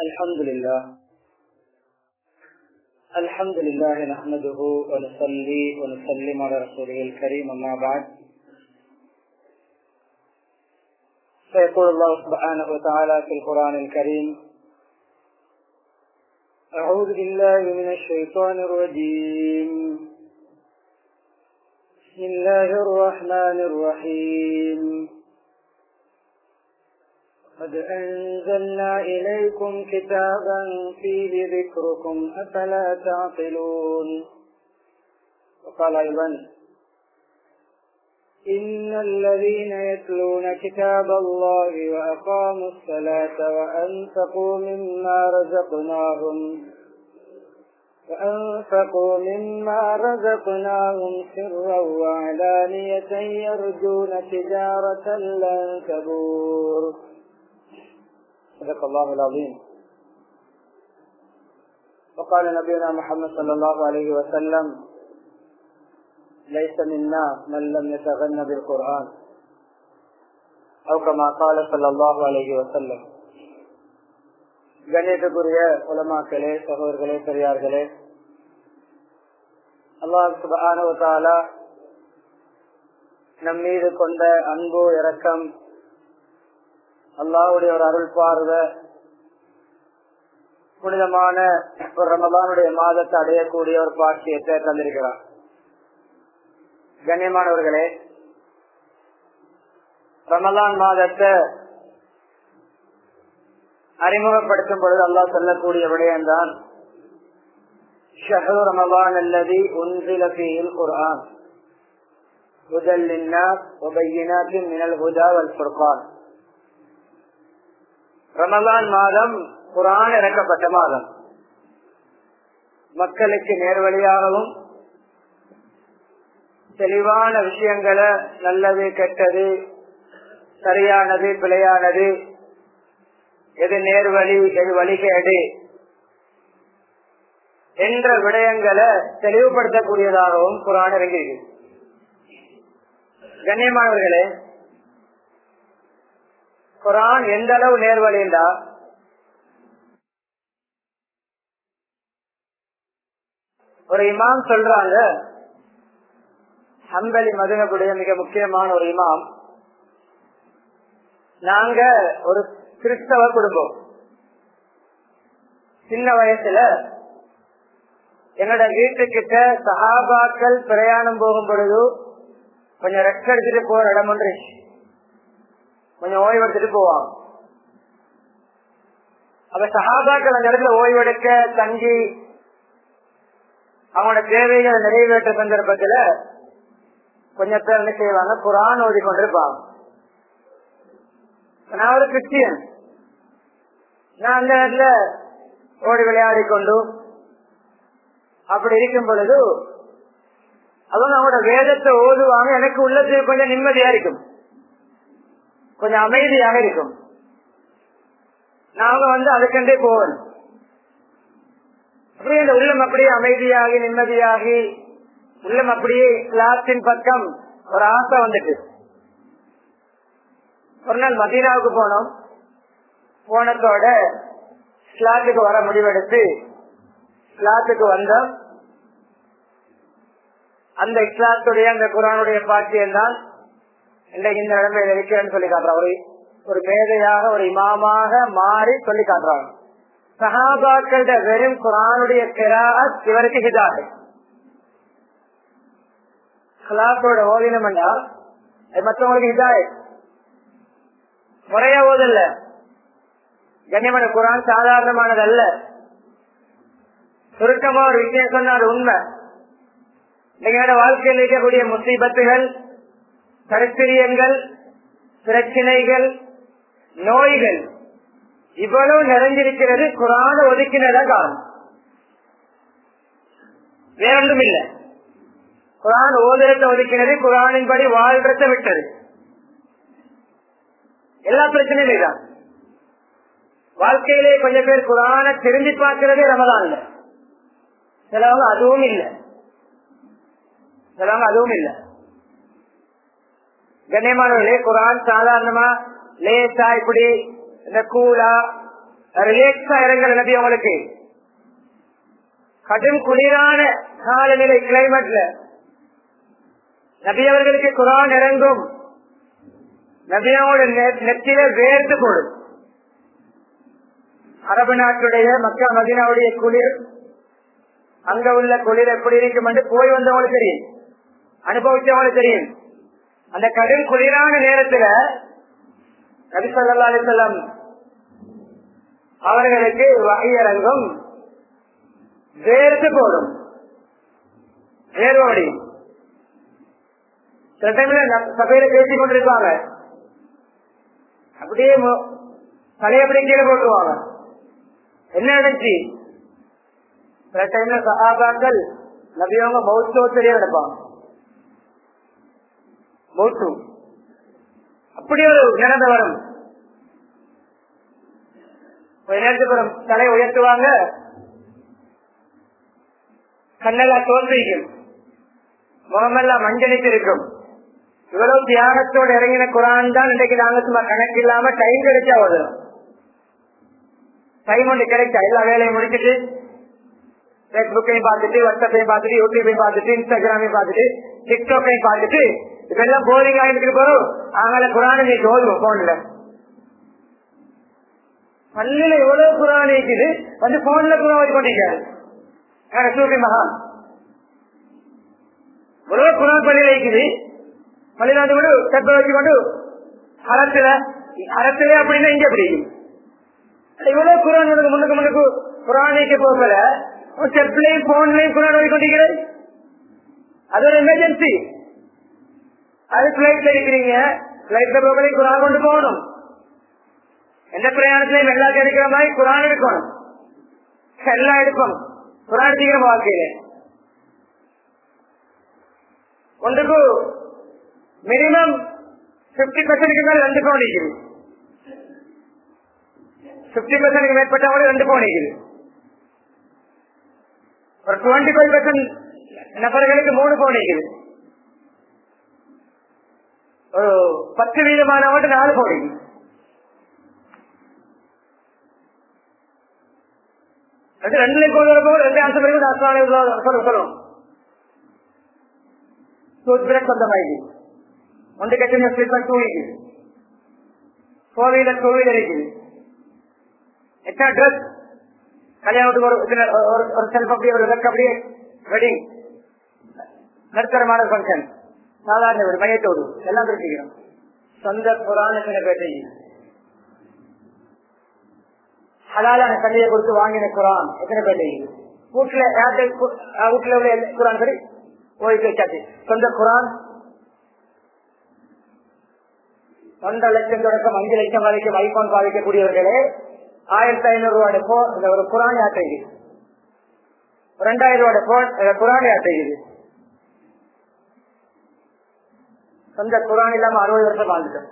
الحمد لله الحمد لله نحمده ونصلي ونسلم على رسوله الكريم أما بعد فيقول الله سبحانه وتعالى في القرآن الكريم أعوذ بالله من الشيطان الرجيم بسم الله الرحمن الرحيم قد أنزلنا إليكم كتابا فيه ذكركم أفلا تعقلون وقال أيضا إن الذين يتلون كتاب الله وأقاموا الصلاة وأنفقوا مما رزقناهم وأنفقوا مما رزقناهم سرا وعلانية يرجون تجارة لن تبور صدق الله العظيم وقال نبينا محمد صلى الله عليه وسلم ليس منا من لم يتغنى بالقرآن أو كما قال صلى الله عليه وسلم கணியத்துக்குரிய உலமாக்களே சகோதரர்களே பெரியார்களே அல்லாஹ் சுபானுவத்தாலா நம் மீது கொண்ட அன்பு இரக்கம் அல்லாவுடைய ஒரு அருள் பார்வை புனிதமான ஒரு ரமதானுடைய மாதத்தை அடையக்கூடிய ஒரு பாக்கியத்தை தந்திருக்கிறார் கண்ணியமானவர்களே ரமலான் மாதத்தை அறிமுகப்படுத்தும் பொழுது அல்லாஹ் சொல்லக்கூடிய விடயம்தான் ஷஹரு ரமலான் அல்லது உன்சில ஃபீல் குர்ஆன் முதல் உபயினாத்தின் மினல் ஹுதா வல் ஃபுர்கான் ரமலான் மாதம் குரான் இறக்கப்பட்ட மாதம் மக்களுக்கு நேர்வழியாகவும் தெளிவான விஷயங்களை நல்லது கெட்டது சரியானது பிழையானது எது நேர்வழி எது வழிகேடு என்ற விடயங்களை தெளிவுபடுத்தக்கூடியதாகவும் குரான் இறங்கியிருக்கு கண்ணியமானவர்களே குரான் எந்த அளவு நேர்வழிண்டா ஒரு இமாம் சொல்றாங்க ஹம்பலி மதுனகுடைய மிக முக்கியமான ஒரு இமாம் நாங்க ஒரு கிறிஸ்தவ குடும்பம் சின்ன வயசுல எங்களோட வீட்டுக்கிட்ட சகாபாக்கள் பிரயாணம் போகும் பொழுது கொஞ்சம் ரெஸ்ட் எடுத்துட்டு போற இடம் ஒன்று கொஞ்சம் ஓய்வெடுத்துட்டு போவாங்க அப்ப சகாபாக்கள் அந்த இடத்துல ஓய்வெடுக்க தங்கி அவங்களோட தேவைகளை நிறைவேற்ற சந்தர்ப்பத்துல கொஞ்சம் பேர் என்ன செய்வாங்க குரான் ஓதி கொண்டிருப்பாங்க நான் ஒரு கிறிஸ்டியன் நான் அந்த இடத்துல ஓடி விளையாடி கொண்டு அப்படி இருக்கும் பொழுது அவங்க அவங்களோட வேதத்தை ஓதுவாங்க எனக்கு உள்ளது கொஞ்சம் நிம்மதியா இருக்கும் கொஞ்சம் அமைதியாக இருக்கும் நாங்க வந்து அதுக்கண்டே போவோம் அப்படியே அந்த உள்ளம் அப்படியே அமைதியாகி நிம்மதியாகி உள்ளம் அப்படியே கிளாஸின் பக்கம் ஒரு ஆசை வந்துட்டு ஒரு நாள் மதீனாவுக்கு போனோம் போனதோட ஸ்லாத்துக்கு வர முடிவெடுத்து ஸ்லாத்துக்கு வந்தோம் அந்த இஸ்லாத்துடைய அந்த குரானுடைய பாட்டியம் தான் இன்றைக்கு இந்த நிலைமையில இருக்கிறேன்னு சொல்லி காட்டுறான் ஒரு ஒரு மேதையாக ஒரு இமாமாக மாறி சொல்லி காட்டுறாங்க சஹாபாக்கள வெறும் குரானுடைய கிராத் இவருக்கு ஹிதாது ஹலாத்தோட ஓதினம் என்றால் அது மற்றவங்களுக்கு ஹிதாய் முறையா ஓதல்ல கண்ணியமான குரான் சாதாரணமானது அல்ல சுருக்கமா ஒரு விஷயம் சொன்னா அது உண்மை எங்களோட வாழ்க்கையில் இருக்கக்கூடிய முசீபத்துகள் கருத்திரியங்கள் பிரச்சனைகள் நோய்கள் இவ்வளவு நிறைஞ்சிருக்கிறது குரான ஒதுக்கினதா காரணம் வேறொன்றும் இல்லை குரான் ஓதுறத ஒதுக்கினது குரானின்படி வாழ்றத விட்டது எல்லா பிரச்சனையும் இதுதான் வாழ்க்கையிலே கொஞ்சம் பேர் குரான திரும்பி பார்க்கிறதே ரமதான் சிலவங்க அதுவும் இல்லை சிலவங்க அதுவும் இல்லை கண்ணியமானவர்களே குரான் சாதாரணமா லேசா இப்படி இந்த கூலா ரிலேக்ஸா இறங்கல நபி அவங்களுக்கு கடும் குளிரான காலநிலை கிளைமேட்ல நபி அவர்களுக்கு குரான் இறங்கும் நபியாவோட நெத்தில வேர்த்து போடும் அரபு நாட்டுடைய மக்கா மதினாவுடைய குளிர் அங்க உள்ள குளிர் எப்படி இருக்கும் என்று போய் வந்தவங்களுக்கு தெரியும் அனுபவிச்சவங்களுக்கு தெரியும் அந்த கடும் குளிரான நேரத்துல நபி சொல்லா அலிசல்லாம் அவர்களுக்கு வகையரங்கம் வேர்த்து போடும் வேரோடி சில டைம்ல சபையில பேசிக் கொண்டிருப்பாங்க அப்படியே தலையை அப்படியே கீழே போட்டுருவாங்க என்ன நடந்துச்சு சில டைம்ல சகாபாக்கள் நபியவங்க மௌத்தோத்தரியா நடப்பாங்க மௌத்து அப்படி ஒரு நினைந்த வரும் கொஞ்ச நேரத்துக்கு ஒரு தலை உயர்த்துவாங்க கண்ணெல்லாம் தோல்விக்கும் முகமெல்லாம் மஞ்சளித்து இருக்கும் இவ்வளவு தியாகத்தோடு இறங்கின குரான் தான் இன்றைக்கு நாங்க சும்மா கணக்கு இல்லாம டைம் கிடைச்சா ஓதுறோம் டைம் ஒன்று கிடைச்சா எல்லா வேலையும் முடிச்சுட்டு பேஸ்புக்கையும் பார்த்துட்டு வாட்ஸ்அப்பையும் பார்த்துட்டு யூடியூபையும் பார்த்துட்டு இன்ஸ்டாகிராமையும் பார்த்துட்டு டிக்டாக்கையும் பார்த்துட்டு இதெல்லாம் போரிங் ஆகிட்டு போறோம் அதனால குரானை நீ ஓதுவோம் போன்ல பள்ளியில எவ்வளவு குரான் இருக்குது வந்து போன்ல குரான் ஓதி கொண்டிருக்காரு சூப்பி மகா எவ்வளவு குரான் பள்ளியில இருக்குது பள்ளியில வந்து கொண்டு செப்ப வச்சு கொண்டு அறத்துல அறத்துல அப்படின்னா இங்க எப்படி இவ்வளவு குரான் உனக்கு முன்னுக்கு முன்னுக்கு குரான் நீக்க போகல செப்லையும் போன்லயும் குரான் ஓதி கொண்டிருக்கிறது அது ஒரு எமர்ஜென்சி அது பிளைட்ல இருக்கிறீங்க பிளைட்ல போகலையும் குரான் கொண்டு போகணும் எந்த பிரயாணத்திலையும் வெள்ளாக்கு எடுக்கிற மாதிரி குரான் எடுக்கணும் எல்லாம் எடுக்கணும் குரான் எடுத்துக்கிற வாழ்க்கையில ஒன்றுக்கு மினிமம் பிப்டி பர்சன்ட்க்கு மேல ரெண்டு பவுன் இருக்குது பிப்டி பர்சன்ட்க்கு மேற்பட்டவங்க ரெண்டு பவுன் இருக்குது ஒரு டுவெண்ட்டி ஃபைவ் பர்சன்ட் நபர்களுக்கு மூணு பவுன் இருக்குது ஒரு பத்து வீதமானவங்க நாலு பவுன் இருக்குது அது ரெண்டு லட்சம் ரெண்டு ஆசை பிறகு சொல்லுங்க சொல்லுவோம் டூத் பிரஷ் சொந்தமாயிடுது ஒன்று கட்டின ஸ்லீப்பர் டூ இருக்குது ஃபோர் வீலர் டூ வீலர் இருக்குது எத்தனை ட்ரெஸ் கல்யாணத்துக்கு ஒரு ஒரு செல்ஃப் அப்படியே ஒரு வெக் அப்படியே வெட்டிங் நடுத்தர மாடல் ஃபங்க்ஷன் சாதாரண ஒரு மையத்தோடு எல்லாம் தெரிஞ்சுக்கிறோம் சொந்த புராணத்தின பேட்டை ஹலாலான கல்வியை கொடுத்து வாங்கின குரான் எத்தனை பேர் வீட்டுல வீட்டுல உள்ள குரான் சரி ஓய்வு வச்சாச்சு சொந்த குரான் ஒன்றரை லட்சம் தொடக்கம் அஞ்சு லட்சம் வரைக்கும் ஐபோன் பாதிக்கக்கூடியவர்களே ஆயிரத்தி ஐநூறு ரூபாய் போன் இந்த ஒரு குரான் யாத்திரை ரெண்டாயிரம் ரூபாய் போன் குரான் யாத்திரை சொந்த குரான் இல்லாம அறுபது வருஷம் வாழ்ந்துட்டோம்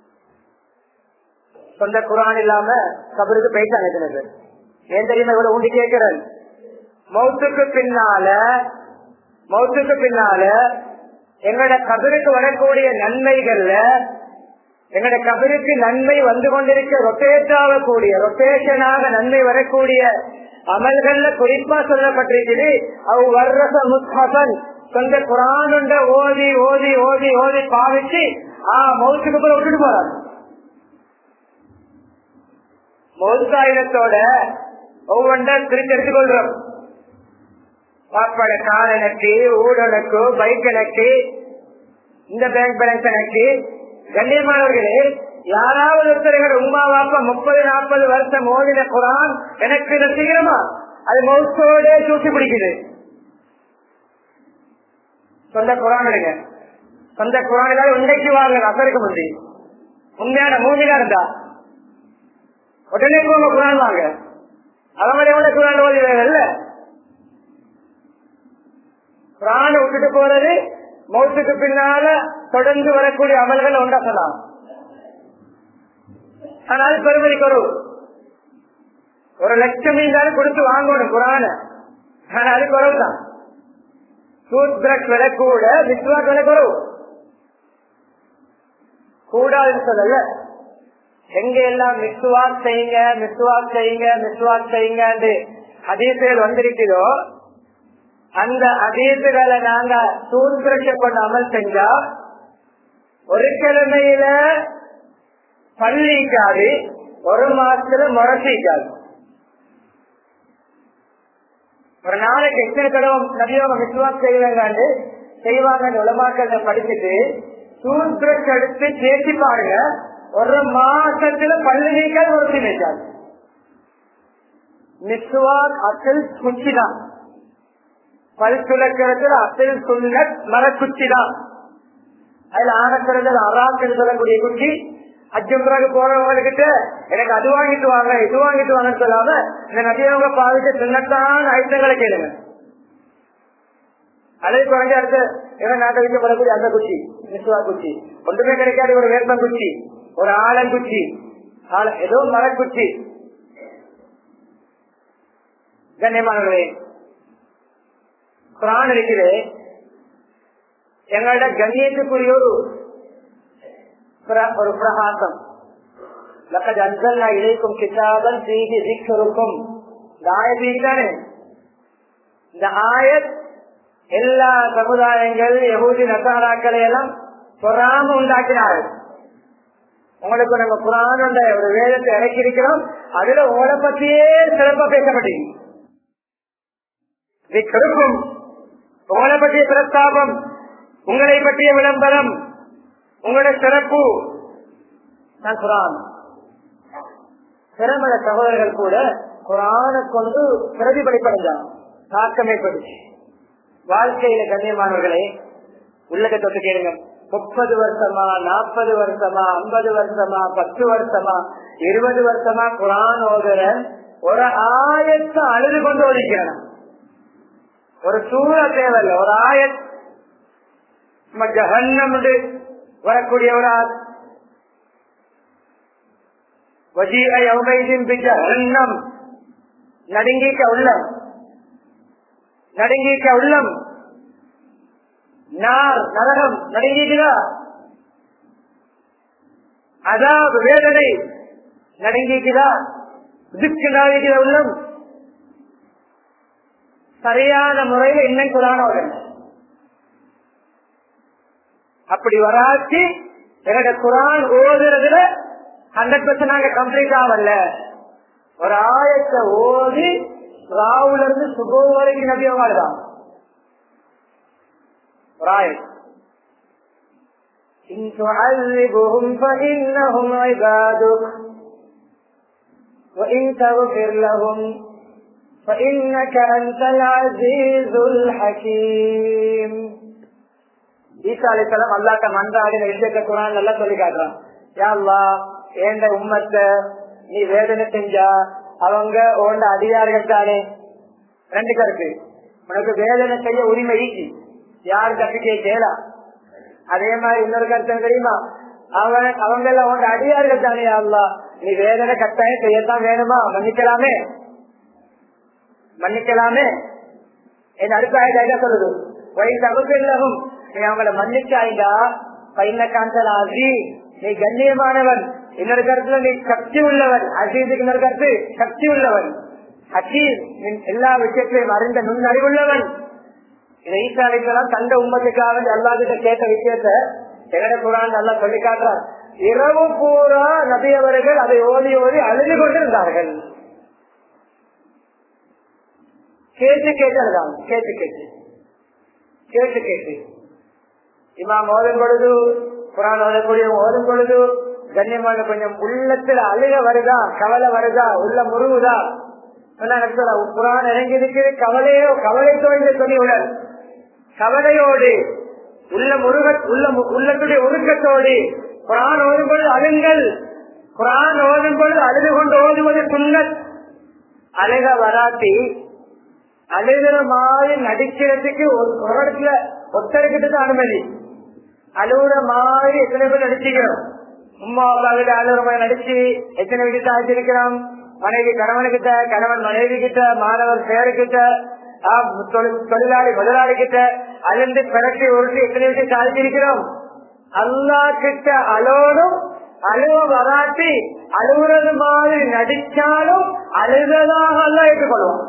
சொந்த குரான் இல்லாம கபருக்கு போயிட்டாங்க எத்தனை பேர் ஏன் தெரியுமா இவ்வளவு ஊண்டி கேட்கிறேன் மௌத்துக்கு பின்னால மௌத்துக்கு பின்னால எங்களோட கபருக்கு வரக்கூடிய நன்மைகள்ல எங்களோட கபருக்கு நன்மை வந்து கொண்டிருக்க ரொட்டேட் ஆகக்கூடிய ரொட்டேஷனாக நன்மை வரக்கூடிய அமல்கள்ல குறிப்பா சொல்லப்பட்டிருக்குது அவ் வர்ரச முஸ்ஹபன் சொந்த குரான் ஓதி ஓதி ஓதி ஓதி பாவிச்சு ஆஹ் மௌத்துக்கு போல விட்டுட்டு போறாங்க மௌத்தாயிரத்தோட ஒவ்வொன்றா திருப்பி எடுத்துக்கொள்றோம் வாப்பாட கார் எனக்கு ஊர் எனக்கு பைக் எனக்கு இந்த பேங்க் பேலன்ஸ் எனக்கு கண்ணியமானவர்களே யாராவது ஒருத்தர் உமா வாப்பா முப்பது நாற்பது வருஷம் ஓதின குரான் எனக்கு சீக்கிரமா அது மௌத்தோட தூக்கி பிடிக்குது சொந்த குரான் எடுங்க சொந்த குரான் ஏதாவது உண்டைக்கு வாங்க அசருக்கு முந்தி உண்மையான மூமினா இருந்தா உடனே போங்க குரான் வாங்க அவங்களோட குரான் ஓதி இல்ல குரான விட்டுட்டு போறது மௌத்துக்கு பின்னால தொடர்ந்து வரக்கூடிய அமல்கள் ஒன்றா சொல்லலாம் ஆனால் பெருமதி குறவு ஒரு லட்சம் மீண்டாலும் கொடுத்து வாங்கணும் குரான ஆனா அது குறவு தான் டூத் பிரஷ் விலை கூட விஸ்வாஸ் விலை குறவு கூடாதுன்னு சொல்லல எங்க எல்லாம் மிஸ்வாக் செய்யுங்க மிஸ்வாக் செய்யுங்க மிஸ்வாக் செய்யுங்க ஹதீசுகள் வந்திருக்கிறதோ அந்த ஹதீசுகளை நாங்க சூழ்பிரட்ச கொண்டு அமல் செஞ்சா ஒரு கிழமையில பள்ளிக்காது ஒரு மாசத்துல முரசிக்காது ஒரு நாளைக்கு எத்தனை தடவை நபியோக விசுவாஸ் செய்வாங்க செய்வாங்க உலமாக்கள் படிச்சுட்டு டூத் பிரஷ் எடுத்து தேர்ச்சி பாருங்க ஒரு மாசத்துல பள்ளி நீக்காது ஒரு நினைச்சாங்க மிஸ்வாக் அசல் குச்சி தான் பல் துளக்கிறதுல அசல் சுண்ண மரக்குச்சி தான் அதுல ஆனக்கிறது அராக்கள் சொல்லக்கூடிய குச்சி அஜம்பராக போறவங்ககிட்ட எனக்கு அது வாங்கிட்டு வாங்க இது வாங்கிட்டு வாங்கன்னு சொல்லாம இந்த நதியவங்க பாதிக்க சின்னத்தான் ஐட்டங்களை கேளுங்க அதே குறைஞ்ச அடுத்த ஏன்னா நாட்டை விட்டு வரக்கூடிய அந்த குச்சி மிஸ்வா குச்சி ஒன்றுமே கிடைக்காது ஒரு வேப்பங்குச்சி ஒரு ஆலங்குச்சி ஆல ஏதோ மரக்குச்சி கண்ணியமானவர்களே குரான் இருக்குது எங்களோட கண்ணியத்துக்குரிய ஒரு ஒரு பிரகாசம் லக்கது அன்சல்லா இழைக்கும் கிட்டாபன் செய்தி சிக்கருக்கும் இந்த ஆயத் தானே இந்த ஆயத் எல்லா சமுதாயங்கள் யகூதி நசாராக்களை எல்லாம் பொறாம உண்டாக்கினார் உங்களுக்கு நம்ம குரான் ஒரு வேதத்தை இறக்கியிருக்கிறோம் அதுல உங்களை பற்றியே சிறப்பா பேசப்பட்டீங்க கொடுக்கும் உங்களை பற்றிய பிரஸ்தாபம் உங்களை பற்றிய விளம்பரம் உங்களுடைய சிறப்பு நான் குரான் சிறமட சகோதரர்கள் கூட குரானை கொண்டு பிரதிபலிப்படைஞ்சான் தாக்கமே படுச்சு வாழ்க்கையில கண்ணியமானவர்களே உள்ளக தொட்டு கேளுங்க முப்பது வருஷமா நாற்பது வருஷமா ஐம்பது வருஷமா பத்து வருஷமா இருபது வருஷமா குரான் ஓதுற ஒரு ஆயத்தை அழுது கொண்டு ஒழிக்கிறேன் ஒரு சூழ தேவையில்லை ஒரு ஆயத் ஜஹன்னம் வரக்கூடிய ஒரு ஆள் ஜஹன்னம் நடுங்கிக்க உள்ளம் நடுங்கிக்க உள்ளம் நார் நரகம் நடுங்கிக்கிறா அதாவது வேதனை நடுங்கிக்கிறா இதுக்கு நாடுகிற உள்ளம் சரியான முறையில இன்னும் குரானோட அப்படி வராச்சு என்னோட குரான் ஓதுறதுல ஹண்ட்ரட் பர்சன்ட் நாங்க கம்ப்ளீட் ஆகல ஒரு ஆயத்தை ஓதி ராவுல இருந்து சுபம் வரைக்கும் நபியவாள் தான் ஒரு ஆயத் إن تعذبهم فإنهم عبادك وإن تغفر لهم فإنك أنت العزيز الحكيم ஈசா அலிசலம் அல்லாட்ட மன்றாடின எழுதிக்க குரான் நல்லா சொல்லி காட்டுறான் யாழ்லா ஏண்ட உம்மத்தை நீ வேதனை செஞ்சா அவங்க உண்ட அதிகாரிகள் தானே ரெண்டு கருத்து உனக்கு வேதனை செய்ய உரிமை ஈச்சி யாரு கட்டுக்கே கேளா அதே மாதிரி இன்னொரு கருத்து தெரியுமா அவன் அவங்க எல்லாம் உண்ட அடியார்கள் தானே யாழ்லா நீ வேதனை கட்டாயம் செய்யத்தான் வேணுமா மன்னிக்கலாமே மன்னிக்கலாமே என் அடுத்த ஆயுத சொல்லுது வயசு அகுப்பில்லவும் நீ அவங்கள மன்னிச்சாய்டா பையன காந்தலாசி நீ கண்ணியமானவன் இன்னொரு கருத்துல நீ சக்தி உள்ளவன் அசீதுக்கு இன்னொரு கருத்து சக்தி உள்ளவன் அசீஸ் எல்லா விஷயத்திலையும் அறிந்த நுண்ணறிவுள்ளவன் இதை ஈசாலிக்கெல்லாம் தந்த உம்மத்துக்காக எல்லாத்துக்கிட்ட கேட்ட விஷயத்த எங்கட குரான் நல்லா சொல்லி காட்டுறார் இரவு பூரா நபி அவர்கள் அதை ஓதி ஓதி அழுது கொண்டிருந்தார்கள் கேட்டு கேட்டு அழுதாங்க கேட்டு கேட்டு கேட்டு கேட்டு இமாம் ஓதும் பொழுது குரான் ஓதக்கூடிய ஓதும் பொழுது கண்ணியமான கொஞ்சம் உள்ளத்துல அழுக வருதா கவலை வருதா உள்ள முருகுதா குரான் இறங்கி இருக்குது கவலையோ கவலை தோய்ந்த துணியுடன் கவலையோடு உள்ள முருக உள்ள உள்ளத்துடைய உருக்கத்தோடு குரான் ஓதும் பொழுது அழுங்கள் குரான் ஓதும் பொழுது அழுது கொண்டு ஓதுவது சுண்ணத் அழுக வராட்டி அழுகிற மாதிரி நடிக்கிறதுக்கு ஒரு இடத்துல ஒத்தரைக்கிட்டு தான் அனுமதி அழுகுற மாதிரி எத்தனை பேர் நடிச்சுக்கிறோம் உமா அப்பா கிட்ட அழுகுற மாதிரி நடிச்சு எத்தனை கிட்ட ஆச்சிருக்கிறோம் மனைவி கணவனுக்கிட்ட கணவன் மனைவி கிட்ட மாணவர் பேருக்கிட்ட தொழிலாளி முதலாளி கிட்ட அழுந்து பிறக்கி உருட்டி எத்தனை விஷயம் சாதிச்சிருக்கிறோம் அல்லா கிட்ட அலோனும் அழுவ வராட்டி அழுகுறது மாதிரி நடிச்சாலும் அழுகதாக எல்லாம் ஏற்றுக்கொள்வோம்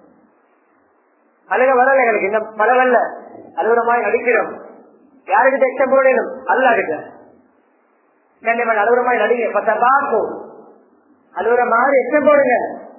அழுக வரல எங்களுக்கு இன்னும் பரவல்ல அழுகுற மாதிரி நடிக்கிறோம் யாருக்கிட்ட எக்ஸம் போடணும் அல்லா கிட்ட கண்டிப்பா அழுகுற மாதிரி நடிங்க பத்த பார்க்கும் அழுகுற மாதிரி எக்ஸம் போடுங்க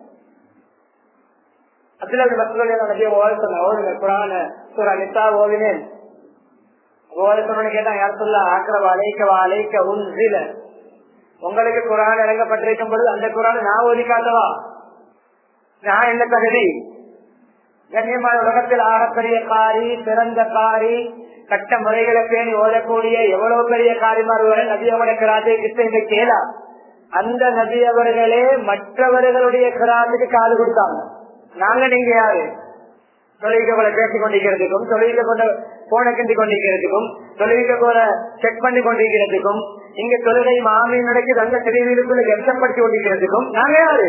அப்துல்லா மசூல் நபிய ஓதுங்க ஓதுங்க குரான சூரா நித்தா ஓதினேன் ஓதுக்கணும்னு கேட்டாங்க யார் சொல்ல ஆக்கிரவா அழைக்கவா அழைக்க உன் உங்களுக்கு குரான் இறங்கப்பட்டிருக்கும் பொழுது அந்த குரான் நான் ஓதி காட்டவா நான் என்ன தகுதி கண்ணியமான உலகத்தில் ஆகப்பெரிய காரி சிறந்த காரி கட்ட முறைகளை பேணி ஓதக்கூடிய எவ்வளவு பெரிய காரிமார்கள் நபியோட கிராத்தை கிருஷ்ண கேளா அந்த நபி அவர்களே மற்றவர்களுடைய கிராத்துக்கு காது கொடுத்தாங்க நாங்க நீங்க யாரு தொழிலுக்கு போல பேசிக் கொண்டிருக்கிறதுக்கும் தொழிலுக்கு கொண்ட போன கிண்டி கொண்டிருக்கிறதுக்கும் தொழிலுக்கு போல செக் பண்ணி கொண்டிருக்கிறதுக்கும் இங்க தொழிலை மாமி நடக்குது அந்த சிறுவீடுக்குள்ள கஷ்டப்படுத்தி கொண்டிருக்கிறதுக்கும் நாங்க யாரு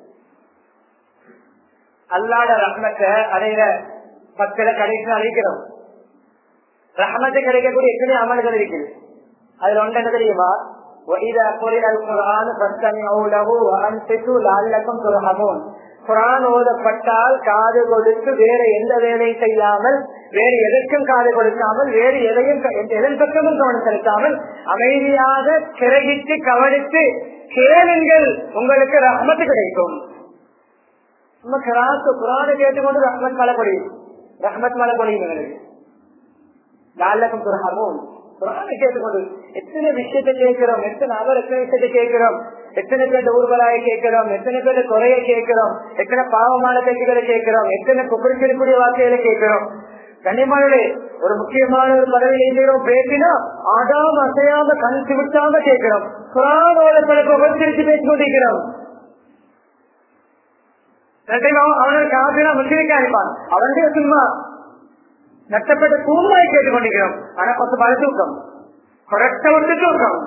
அல்லாட ரஹ்மத்தை அடையிற பத்திர கடைசி அழைக்கிறோம் ரஹமத்தை கிடைக்கக்கூடிய எத்தனை அமல்கள் இருக்குது அதுல ஒன்று என்ன தெரியுமா وَإِذَا قُرِئَ الْقُرْآنُ فَاسْتَمِعُوا لَهُ وَأَنصِتُوا لَعَلَّكُمْ تُرْحَمُونَ குரான் ஓதப்பட்டால் காது கொடுத்து வேற எந்த வேலை செய்யாமல் வேறு எதற்கும் காது கொடுக்காமல் வேறு எதையும் எதன் பக்கமும் கவனம் செலுத்தாமல் அமைதியாக கிரகித்து கவனித்து கேளுங்கள் உங்களுக்கு ரஹமத்து கிடைக்கும் நம்ம கிராத்து குரானை கேட்டுக்கொண்டு ரஹ்மத் மலை பொழியும் ரஹ்மத் மலை பொழியும் எங்களுக்கு நாளக்கும் துரகமும் குரானை கேட்டுக்கொண்டு எத்தனை விஷயத்தை கேட்கிறோம் எத்தனை அவர் எத்தனை விஷயத்தை கேட்கிறோம் எத்தனை பேர் ஊர்வலாயை கேட்கிறோம் எத்தனை பேர் குறைய கேட்கிறோம் எத்தனை பாவமான பேச்சுகளை கேட்கிறோம் எத்தனை குப்பரிக்கக்கூடிய வார்த்தைகளை கேட்கிறோம் கண்ணியமானே ஒரு முக்கியமான ஒரு பதவியில் இருக்கிறோம் பேசினா ஆடாம அசையாம கண் சிவிட்டாம கேட்கிறோம் குரானோட பல புகழ்ச்சிரிச்சு பேசிக் கொண்டிருக்கிறோம் அவனுக்கு காப்பினா முஸ்லிக்கா இருப்பான் அவனுடைய சும்மா நஷ்டப்பட்ட தூமாய் கேட்டுக்கொண்டிருக்கிறோம் ஆனா பத்து பல தூக்கம் கொரட்ட விட்டு தூக்கம்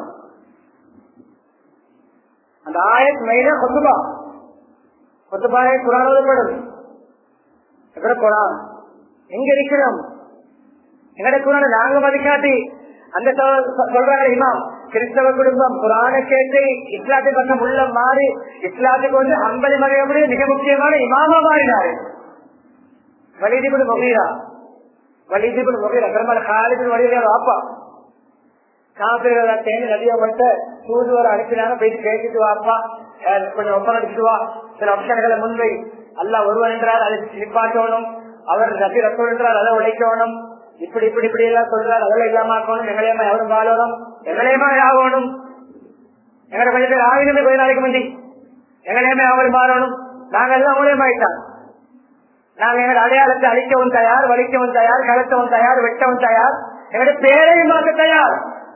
அந்த ஆயத் மெயினா கொத்துபா கொத்துபாய குரானோதப்படும் எங்கட குரான் எங்க இருக்கிறோம் எங்கட குரான நாங்க மதிக்காட்டி அந்த சொல்றாங்க இமாம் கிறிஸ்தவ குடும்பம் புராண கேட்டு இஸ்லாத்தை பக்கம் உள்ள மாறி இஸ்லாத்துக்கு வந்து அம்பலி மகையுடைய மிக முக்கியமான இமாமா மாறினாரு வலிதிபுடு மொகீரா வலிதிபுடு மொகீரா பெருமாள் காலிபின் வழியில வாப்பா காப்பிரிகளை சேர்ந்து நதியை மட்டும் தூதுவரை அனுப்பினாங்க போயிட்டு பேசிட்டு வாப்பா கொஞ்சம் ஒப்பம் அடிச்சுட்டு வா சில அம்சங்களை முன்வை அல்ல ஒருவன் என்றால் அதை நிப்பாட்டணும் அவர் நபி ரத்தம் என்றால் அதை உடைக்கணும் இப்படி இப்படி இப்படி எல்லாம் சொல்றாரு அதெல்லாம் இல்லாம ஆக்கணும் எங்களையமா எவரும் வாழணும் எங்களையமா ஆகணும் எங்களை கொஞ்சம் பேர் ஆகினமே கொஞ்ச நாளைக்கு முந்தி எங்களையுமே அவரும் மாறணும் நாங்க எல்லாம் அவங்களே ஆயிட்டாங்க நாங்க எங்க அடையாளத்தை அழிக்கவும் தயார் வலிக்கவும் தயார் கலத்தவும் தயார் வெட்டவும் தயார் எங்களுடைய பேரையும் மாற்ற தயார்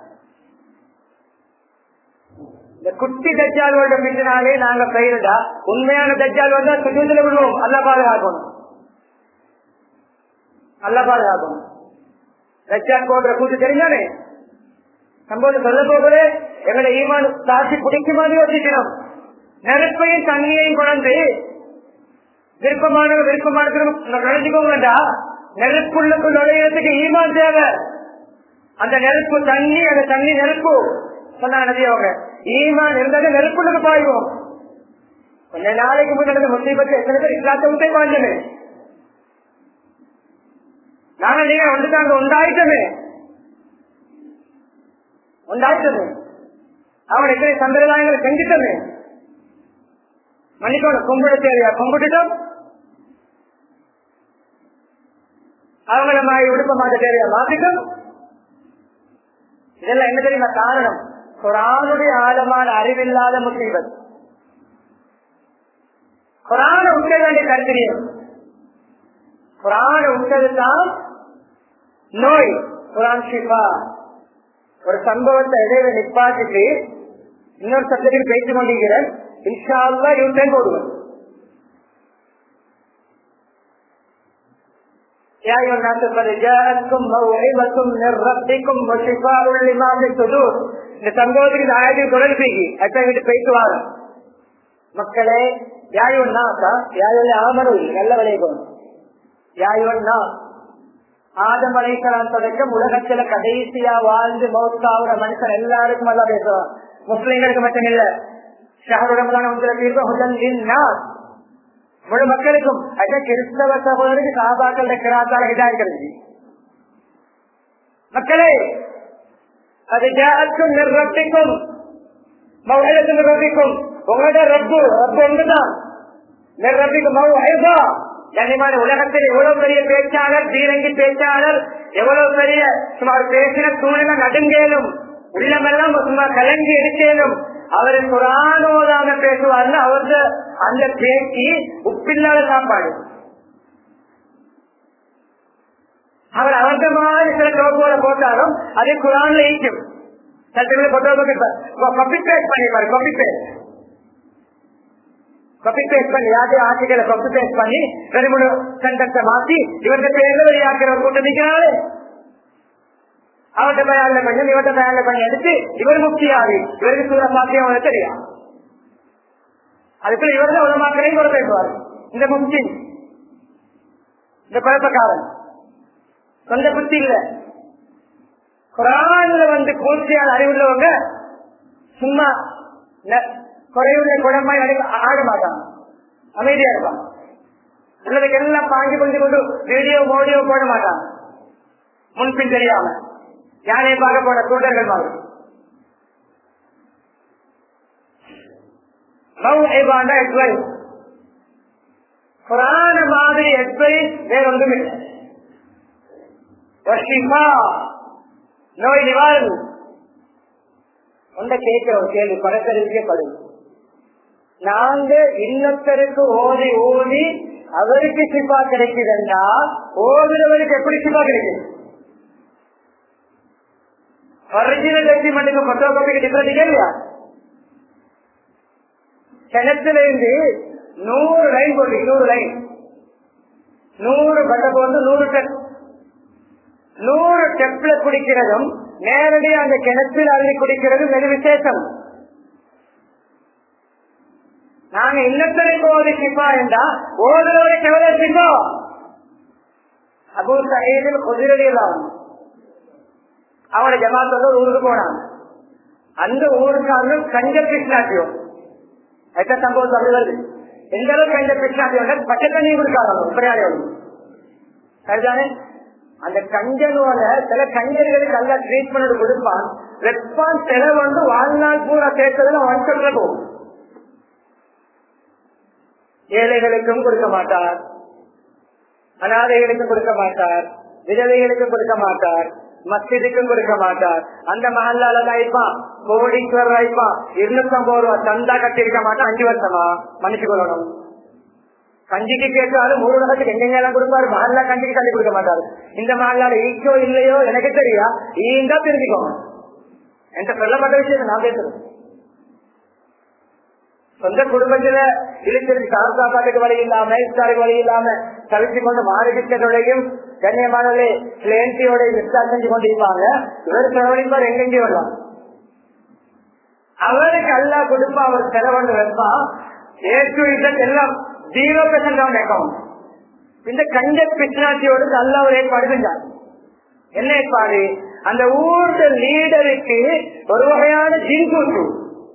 இந்த குட்டி தஜ்ஜால்களோட பின்னாலே நாங்க பெயரிடா உண்மையான தஜ்ஜால் வந்தா சுஜூத்துல விடுவோம் அல்ல பாதுகாக்கணும் அல்ல பாதுகாக்கணும் தஜ்ஜால் போன்ற கூட்டு தெரிஞ்சானே சம்பவம் சொல்ல போகலே எங்களை ஈமான் தாசி பிடிக்கும் மாதிரி யோசிக்கணும் நெருப்பையும் தண்ணியையும் கொண்டு விருப்பமான விருப்பமான நினைச்சுக்கோங்கடா நெருப்புள்ள நுழையறதுக்கு ஈமான் தேவை அந்த நெருப்பு தண்ணி அந்த தண்ணி நெருப்பு சொன்னாங்க நபி அவங்க ஈமான் இருந்தாங்க நெருப்புள்ள பாய்வோம் கொஞ்ச நாளைக்கு முன்னாடி முஸ்லீபத்து எத்தனை பேர் இஸ்லாத்தை விட்டே பாய்ஞ்சனே நாங்க நீங்க வந்துட்டாங்க உண்டாயிட்டமே உண்டாயிட்டமே அவன் எத்தனை சம்பிரதாயங்களை செஞ்சுட்டமே மன்னிக்கணும் கும்பிட தேவையா கும்பிட்டுட்டோம் அவங்கள மாதிரி விடுப்ப மாட்ட தேவையா மாத்திட்டோம் இதெல்லாம் என்ன தெரியுமா காரணம் குரானுடைய ஆழமான அறிவில்லாத முசீபத் குரான உட்க வேண்டிய கருத்திரியம் குரான உட்கதுதான் நோய் குரான் ஷிஃபா ஒரு சம்பவத்தை இடையில நிப்பாட்டிட்டு இன்னொரு சப்ஜெக்டில் பேசிக் கொண்டிருக்கிறேன் இன்ஷால்லா யூட்டன் போடுவேன் يا أيها الناس قد جاءتكم موعظة من ربكم وشفاء لما في الصدور இந்த சம்பவத்துக்கு இந்த ஆயத்துக்கு தொடர் பேசி அச்சா வீட்டு பேசுவாங்க மக்களே யாயுன்னா யாயுள்ள ஆமரும் நல்ல விளைவோம் யாயுன்னா ஆதம் அலைக்கலாம் தொடக்கம் உலகத்துல கடைசியா வாழ்ந்து மௌத்தாவுற மனுஷன் எல்லாருக்கும் எல்லாம் பேசுவான் முஸ்லிம்களுக்கு மட்டும் இல்ல ஷஹருடமான உங்களை தீர்ப்பு ஹுதன் முழு மக்களுக்கும் அத கிறிஸ்தவ சகோதரருக்கு சாபாக்கள் கிராத்தால இதாகிறது மக்களே அது ஜாக்கும் நிர்வத்திக்கும் மௌஹலத்து நிர்வத்திக்கும் உங்களோட ரப்பு ரப்பு ஒன்றுதான் நிர்வத்திக்கும் மௌஹா கண்ணியமான உலகத்தில் எவ்வளவு பெரிய பேச்சாளர் தீரங்கி பேச்சாளர் எவ்வளவு பெரிய சுமார் பேசின சூழ்நிலை நடுங்கேலும் உள்ளமெல்லாம் சுமார் கலங்கி இருக்கேனும் அவர் குரானோதாக பேசுவார்னு அவரது அந்த பேச்சு உப்பில்லாத சாப்பாடு அவர் அவர்த மாதிரி சில டோப்போல போட்டாலும் அதே குரான்ல ஈக்கும் காப்பி பேஸ்ட் பண்ணிப்பாரு காப்பி பேஸ்ட் காப்பி பேஸ்ட் பண்ணி யாரையும் ஆட்சிகளை காப்பி பேஸ்ட் பண்ணி ரெண்டு மூணு சென்டென்ஸை மாத்தி இவருடைய பேர்ல வெளியாக்குற கூட்டம் நிற்கிறாரு அவர்கிட்ட தயாரில பண்ணி இவர்கிட்ட தயாரில பண்ணி எடுத்து இவர் முக்தியாகி இவருக்கு சூற சாத்தியம் அவருக்கு தெரியும் அதுக்குள்ள இவர் தான் உலமாக்களையும் கூட பேசுவார் இந்த முக்தி இந்த குழப்பக்காரன் சொந்த புத்தி இல்ல குரான்ல வந்து பூர்த்தியான அறிவுள்ளவங்க சும்மா குறைவுடைய குடமாய் ஆட மாட்டான் அமைதியா இருப்பான் உள்ளதுக்கு எல்லாம் பாஞ்சு கொண்டு கொண்டு வீடியோ மோடியோ போட மாட்டான் முன்பின் தெரியாம யானையை பார்க்க போன கூட்டர்கள் மாதிரி புராண மாதிரி அட்வைஸ் வேற ஒன்றும் இல்லை நோய் நிவாரணம் ஒன்றை கேட்க ஒரு கேள்வி பரத்தரிக்கே படுது நாங்க இன்னொருத்தருக்கு ஓதி ஓதி அவருக்கு சிப்பா கிடைக்குதுன்னா ஓதுறவருக்கு எப்படி சிப்பா கிடைக்குது ஒரிஜினல் எக்ரிமெண்ட்டுக்கு போட்டோ காப்பிக்கு டிஃபரெண்ட் இல்லையா கிணத்துல இருந்து நூறு லைன் போட்டு நூறு லைன் நூறு பட்டை போட்டு நூறு டெப் நூறு டெப்ல குடிக்கிறதும் நேரடியாக அந்த கிணத்தில் அள்ளி குடிக்கிறதும் வெகு விசேஷம் நாங்க இன்னத்தனைக்கு ஓதி சிப்பா என்றா ஓதுறவருக்கு எவ்வளவு சிப்பா அபூ சஹீதில் குதிரையெல்லாம் அவனோட ஜமாத்தோட ஊருக்கு போனான் அந்த ஊருக்காரங்க கஞ்ச கிருஷ்ணாட்டியம் எத்த சம்பவம் அப்படி வருது எந்த அளவுக்கு கஞ்ச கிருஷ்ணாட்டியம் பச்சை தண்ணி கொடுக்காங்க பிரயாணியோட சரிதானே அந்த கஞ்சனோட சில கஞ்சர்களுக்கு நல்ல ட்ரீட்மெண்ட் கொடுப்பான் ரெஸ்பான்ஸ் செலவு வந்து வாழ்நாள் பூரா சேர்த்ததுல ஒன் சொல்ற போகும் ஏழைகளுக்கும் கொடுக்க மாட்டார் அனாதைகளுக்கும் கொடுக்க மாட்டார் விதவைகளுக்கும் கொடுக்க மாட்டார் மஸ்ஜிதுக்கும் கொடுக்க மாட்டார் அந்த மஹல்லால ஆயிப்பான் கோடீஸ்வரர் ஆயிப்பான் இருநூத்தி ஐம்பது ரூபா சந்தா கட்டிருக்க மாட்டான் அஞ்சு வருஷமா மன்னிச்சு கொள்ளணும் கஞ்சிக்கு கேட்டாலும் மூணு உலகத்துக்கு எங்கெங்கெல்லாம் கொடுப்பாரு மஹல்லா கஞ்சிக்கு தள்ளி கொடுக்க மாட்டாரு இந்த மஹல்லால ஈக்கோ இல்லையோ எனக்கு தெரியா ஈந்தா தெரிஞ்சுக்கோங்க என்கிட்ட சொல்லப்பட்ட விஷயம் நான் பேசுறேன் சொந்த குடும்பத்துல இழுத்திருக்கு கார் சாப்பாட்டுக்கு வழி இல்லாம இஃப்தாருக்கு வழி இல்லாம தவிர்த்து கொண்டு மாறுகிட்டோடையும் கண்ணியமானவர்களே பிளேன்சியோட இஃப்தார் செஞ்சு கொண்டிருப்பாங்க இவர் செலவழிப்பார் எங்கெங்கே வரலாம் அவருக்கு அல்லா கொடுப்பா அவர் செலவண்டு வைப்பான் ஏ டு இசட் எல்லாம் ஜீரோ பெர்சன்ட் ஆன் அக்கௌண்ட் இந்த கஞ்ச பிச்னாட்டியோடு நல்ல ஒரு ஏற்பாடு செஞ்சார் என்ன ஏற்பாடு அந்த ஊர்ல லீடருக்கு ஒரு வகையான ஜின்கூட்டு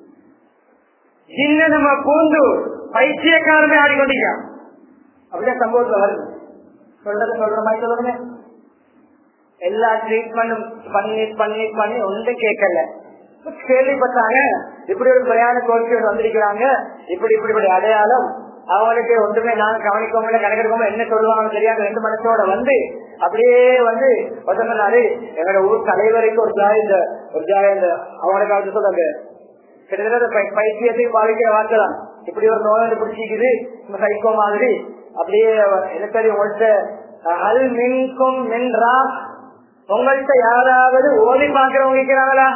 ஜின்ன நம்ம பூந்து பைத்தியக்காரமே ஆடிக்கொண்டிருக்கான் அப்படிதான் சம்பவத்துல வருது சொல்றது சொல்ற மாதிரி சொல்லுங்க எல்லா ட்ரீட்மெண்ட்டும் பண்ணி பண்ணி பண்ணி ஒன்றும் கேட்கல கேள்விப்பட்டாங்க இப்படி ஒரு பிரயாண கோரிக்கையோடு வந்திருக்கிறாங்க இப்படி இப்படி இப்படி அடையாளம் அவங்களுக்கு ஒன்றுமே நாங்க கவனிக்கோங்க கணக்கெடுக்கோங்க என்ன சொல்லுவாங்க தெரியாது ரெண்டு மனசோட வந்து அப்படியே வந்து சொன்னாரு எங்களோட ஊர் தலைவருக்கு ஒரு ஜாய் இந்த ஒரு ஜாய் இந்த அவங்களுக்கு அவங்க சொல்றாங்க கிட்டத்தட்ட பைத்தியத்தையும் பாதிக்கிற வார்த்தை தான் இப்படி ஒரு நோய் பிடிச்சிக்குது சைக்கோ மாதிரி அப்படியே என்ன சரி உங்கள்கிட்ட அல் மின்கும் மின்றா உங்கள்கிட்ட யாராவது ஓதி பாக்குறவங்க இருக்கிறாங்களா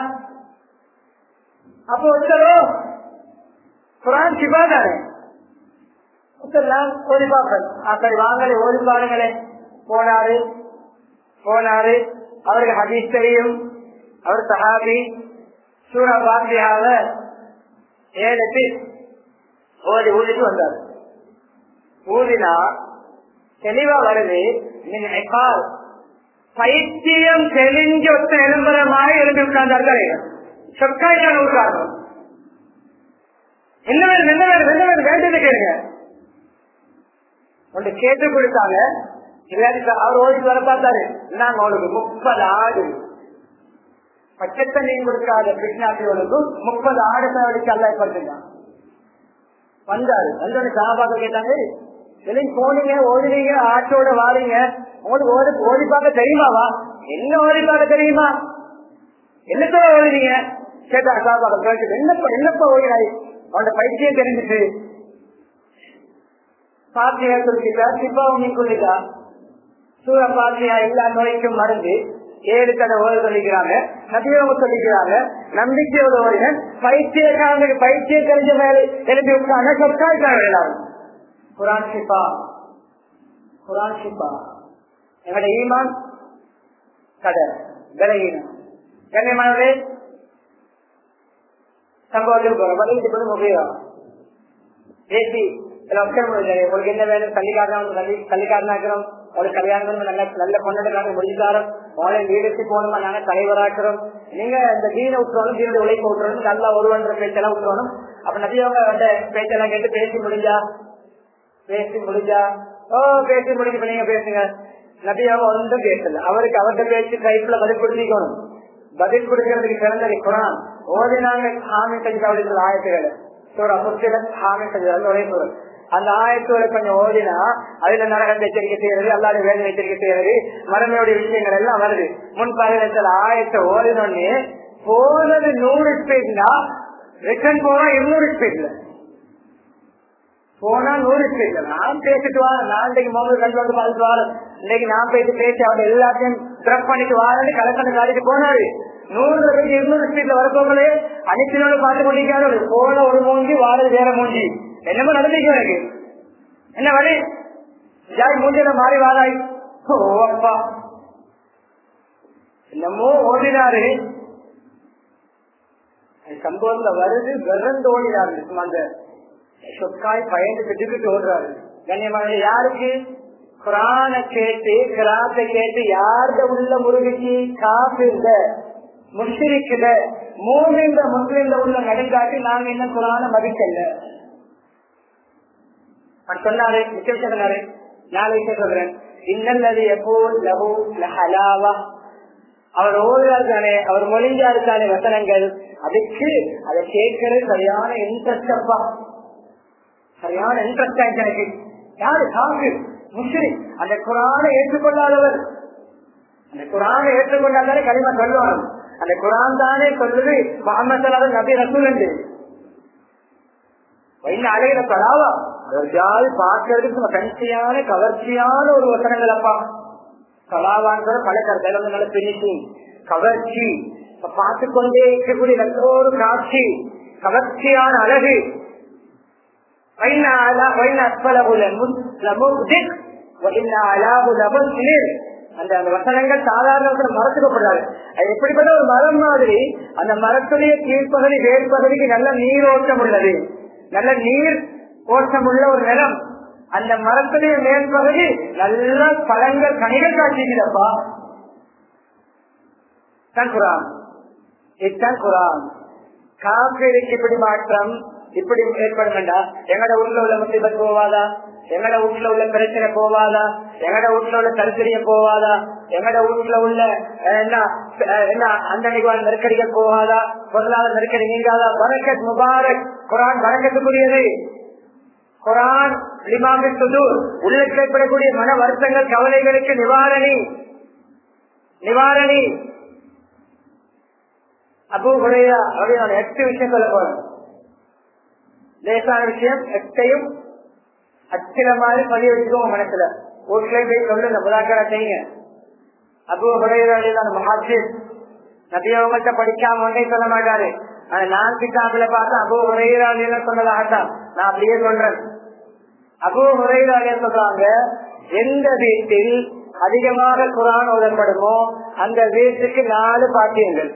அப்போ ஒருத்தரோ குரான் சிவா தானே ஓதி பார்ப்பேன் அப்படி வாங்கலே ஓதி பாருங்களே போனாரு போனாரு அவருக்கு ஹதீஸ் தெரியும் அவர் சஹாபி சூரா பாத்தியாக ஏழு பேர் ஓடி ஊதிட்டு வந்தார் ஊதினா தெளிவா வருது பைத்தியம் தெளிஞ்ச ஒத்த எலும்பரமாக எழுந்து உட்கார்ந்தார்கள் சொக்காய்க்கான உட்காரணும் என்ன வேணும் என்ன வேணும் என்ன வேணும் வேண்டியது கேளுங்க ஒன்று கேட்டு கொடுத்தாங்க இல்லாட்டி அவர் ஓடி வர பார்த்தாரு நாங்க அவளுக்கு முப்பது ஆடு பச்சை தண்ணி கொடுக்காத கிருஷ்ணாபியோளுக்கு முப்பது ஆடு செலவழிச்சு அல்ல படுத்துட்டான் வந்தாரு வந்தோடனே சாபாக்க கேட்டாங்க எல்லாம் போனீங்க ஓடுனீங்க ஆட்டோட வாரீங்க உங்களுக்கு ஓடி ஓடி பார்க்க தெரியுமாவா என்ன ஓடி பார்க்க தெரியுமா என்னத்தோ ஓடுனீங்க கேட்டா சாபாக்க கேட்டு என்னப்ப என்னப்ப ஓடினாய் அவனோட பைத்தியம் தெரிஞ்சிட்டு பாத்தியா சொல்லிட்டா சிப்பாவும் நீ சொல்லிட்டா சூர பாத்தியா எல்லா நோய்க்கும் மருந்து ஏழு கடை ஓத சொல்லிக்கிறாங்க நதியோக சொல்லிக்கிறாங்க நம்பிக்கையோட ஓடின பைத்தியக்காரனுக்கு பைத்தியம் தெரிஞ்ச மேலே எழுதி விட்டாங்க சொற்காய்க்காரங்க எல்லாரும் குரான் ஷிப்பா குரான் ஷிப்பா எங்களோட ஈமான் கடை விலையினம் கண்ணியமானவரே சம்பவத்தில் போறோம் இது கொஞ்சம் உபயோகம் பேசி உங்களுக்கு என்ன வேணும் கல்லிக்காரனா கல்லி கல்லிக்காரனாக்கிறோம் ஒரு கல்யாணம் நல்ல நல்ல பொண்ணு முடிஞ்சாரோம் அவளை வீடுக்கு போகணுமா நாங்க தலைவராக்குறோம் நீங்க இந்த தீன விட்டுறோம் தீனுடைய உழைப்பு விட்டுறோம் நல்லா ஒருவன்ற பேச்செல்லாம் விட்டுறோம் அப்ப நதியவங்க அந்த பேச்செல்லாம் கேட்டு பேசி முடிஞ்சா பேசி முடிஞ்சா ஓ பேசி முடிஞ்சு நீங்க பேசுங்க நபியாவ ஒன்றும் பேசல அவருக்கு அவர்கிட்ட பேச்சு கைப்புல பதில் கொடுத்திக்கணும் பதில் கொடுக்கறதுக்கு சிறந்தது குரான் ஓதினாங்க ஆமி செஞ்சாவுடைய ஆயத்துகள் சோற முஸ்லிம் ஆமி செஞ்சால் உழைப்பு அந்த ஆயத்தோட கொஞ்சம் ஓடினா அதுல நரகத்தை எச்சரிக்கை செய்யறது அல்லாத வேலை எச்சரிக்கை செய்யறது மரமையுடைய விஷயங்கள் எல்லாம் வருது முன் பதினெட்டில் ஆயத்தை ஓடினோடனே போனது நூறு ஸ்பீட்னா ரிட்டர்ன் போனா இருநூறு ஸ்பீட்ல போனா நூறு ஸ்பீட்ல நான் பேசிட்டு வரேன் நான் இன்னைக்கு மொபைல் கண்டு வந்து பார்த்துட்டு வரேன் இன்னைக்கு நான் பேசி பேசி அவன் எல்லாத்தையும் ட்ரப் பண்ணிட்டு வரேன்னு கலக்கணக்கு காட்டிட்டு போனாரு நூறு பேருக்கு இருநூறு ஸ்பீட்ல வரப்போங்களே அனைத்தினோட பார்த்து கொண்டிருக்காரு போன ஒரு மூஞ்சி வாரது வேற மூஞ்சி என்னமோ நடந்துச்சு எனக்கு என்ன வழி ஜாய் மூஞ்சில மாறி வாராய் ஓ அப்பா என்னமோ ஓடினாரு சம்பவத்துல வருது விரண்டு ஓடினாரு அந்த சொக்காய் பயந்து திட்டுக்கிட்டு ஓடுறாரு கண்ணியமான யாருக்கு குரான கேட்டு கிராத்தை கேட்டு யார்த உள்ள முருகிக்கு காசு இல்ல முஸ்லிக்குல மூவிந்த முஸ்லிம்ல உள்ள நடுங்காட்டி நாங்க என்ன குரான மதிக்கல சொன்னாரு நிச்சயம் சொன்னாரு நாளைக்கு சொல்றேன் இன்னல்லது எப்போ லஹு லஹலாவா அவர் ஓடுறாரு தானே அவர் மொழிஞ்சாரு தானே வசனங்கள் அதுக்கு அதை கேட்கறது சரியான இன்ட்ரெஸ்ட் அப்பா சரியான இன்ட்ரெஸ்ட் ஆயிடுச்சு எனக்கு யாரு காசு முஸ்லிம் அந்த குரானை ஏற்றுக்கொள்ளாதவர் அந்த குரானை ஏற்றுக்கொண்டாதானே களிமா சொல்லுவாங்க அந்த குரான் தானே சொல்லுது முகமது நபி ரசூல் என்று அலையில படாவா அதாவது பார்க்கறதுக்கு கன்சியான கவர்ச்சியான ஒரு வசனங்கள் அப்பா கலாவாங்கிற பல கருத்து நல்ல பினிஷிங் கவர்ச்சி பார்த்து கொண்டே இருக்கக்கூடிய நல்ல ஒரு காட்சி கவர்ச்சியான அழகு அந்த வசனங்கள் சாதாரண மரத்துக்கப்படுறாரு அது எப்படிப்பட்ட ஒரு மரம் மாதிரி அந்த மரத்துடைய கீழ்ப்பகுதி வேர்பகுதிக்கு நல்ல நீரோட்டம் உள்ளது நல்ல நீர் ஓட்டம் உள்ள ஒரு நிலம் அந்த மரத்துடைய மேற்பகுதி நல்ல பழங்கள் கனிகள் காட்சிக்கிறப்பா தான் குரான் இதுதான் குரான் காப்பிற்கு இப்படி மாற்றம் இப்படி ஏற்படும் வேண்டாம் எங்கட வீட்டுல உள்ள முசிபத் போவாதா எங்கட வீட்டுல உள்ள பிரச்சனை போவாதா எங்கட வீட்டுல உள்ள கருத்தரியம் போவாதா எங்கட வீட்டுல உள்ள என்ன என்ன அந்த நிகழ்வு நெருக்கடிகள் போவாதா பொருளாதார நெருக்கடி நீங்காதா வரக்கத் முபாரக் குரான் வரக்கத்துக்குரியது குரான் லிமாமி சுதூர் உள்ளத்தில் ஏற்படக்கூடிய மன வருத்தங்கள் கவலைகளுக்கு நிவாரணி நிவாரணி அபு குறையா அப்படின்னு நான் எட்டு விஷயம் சொல்ல போறேன் லேசான விஷயம் எட்டையும் அச்சில மாதிரி பதிய வச்சுக்கோங்க மனசுல வீட்டுல போய் சொல்லுங்க முதாக்கரா செய்யுங்க அபு குறையா மகாசிர் நபியவங்கள்ட்ட படிக்காம ஒன்றே சொல்ல மாட்டாரு ஆனா நான் கிட்டாப்புல பார்த்தா அபு உரையிறாள் சொன்னதாகத்தான் நான் அப்படியே சொல்றேன் அபு உரையிறாள் சொல்றாங்க எந்த வீட்டில் அதிகமாக குரான் ஓதப்படுமோ அந்த வீட்டுக்கு நாலு பாக்கியங்கள்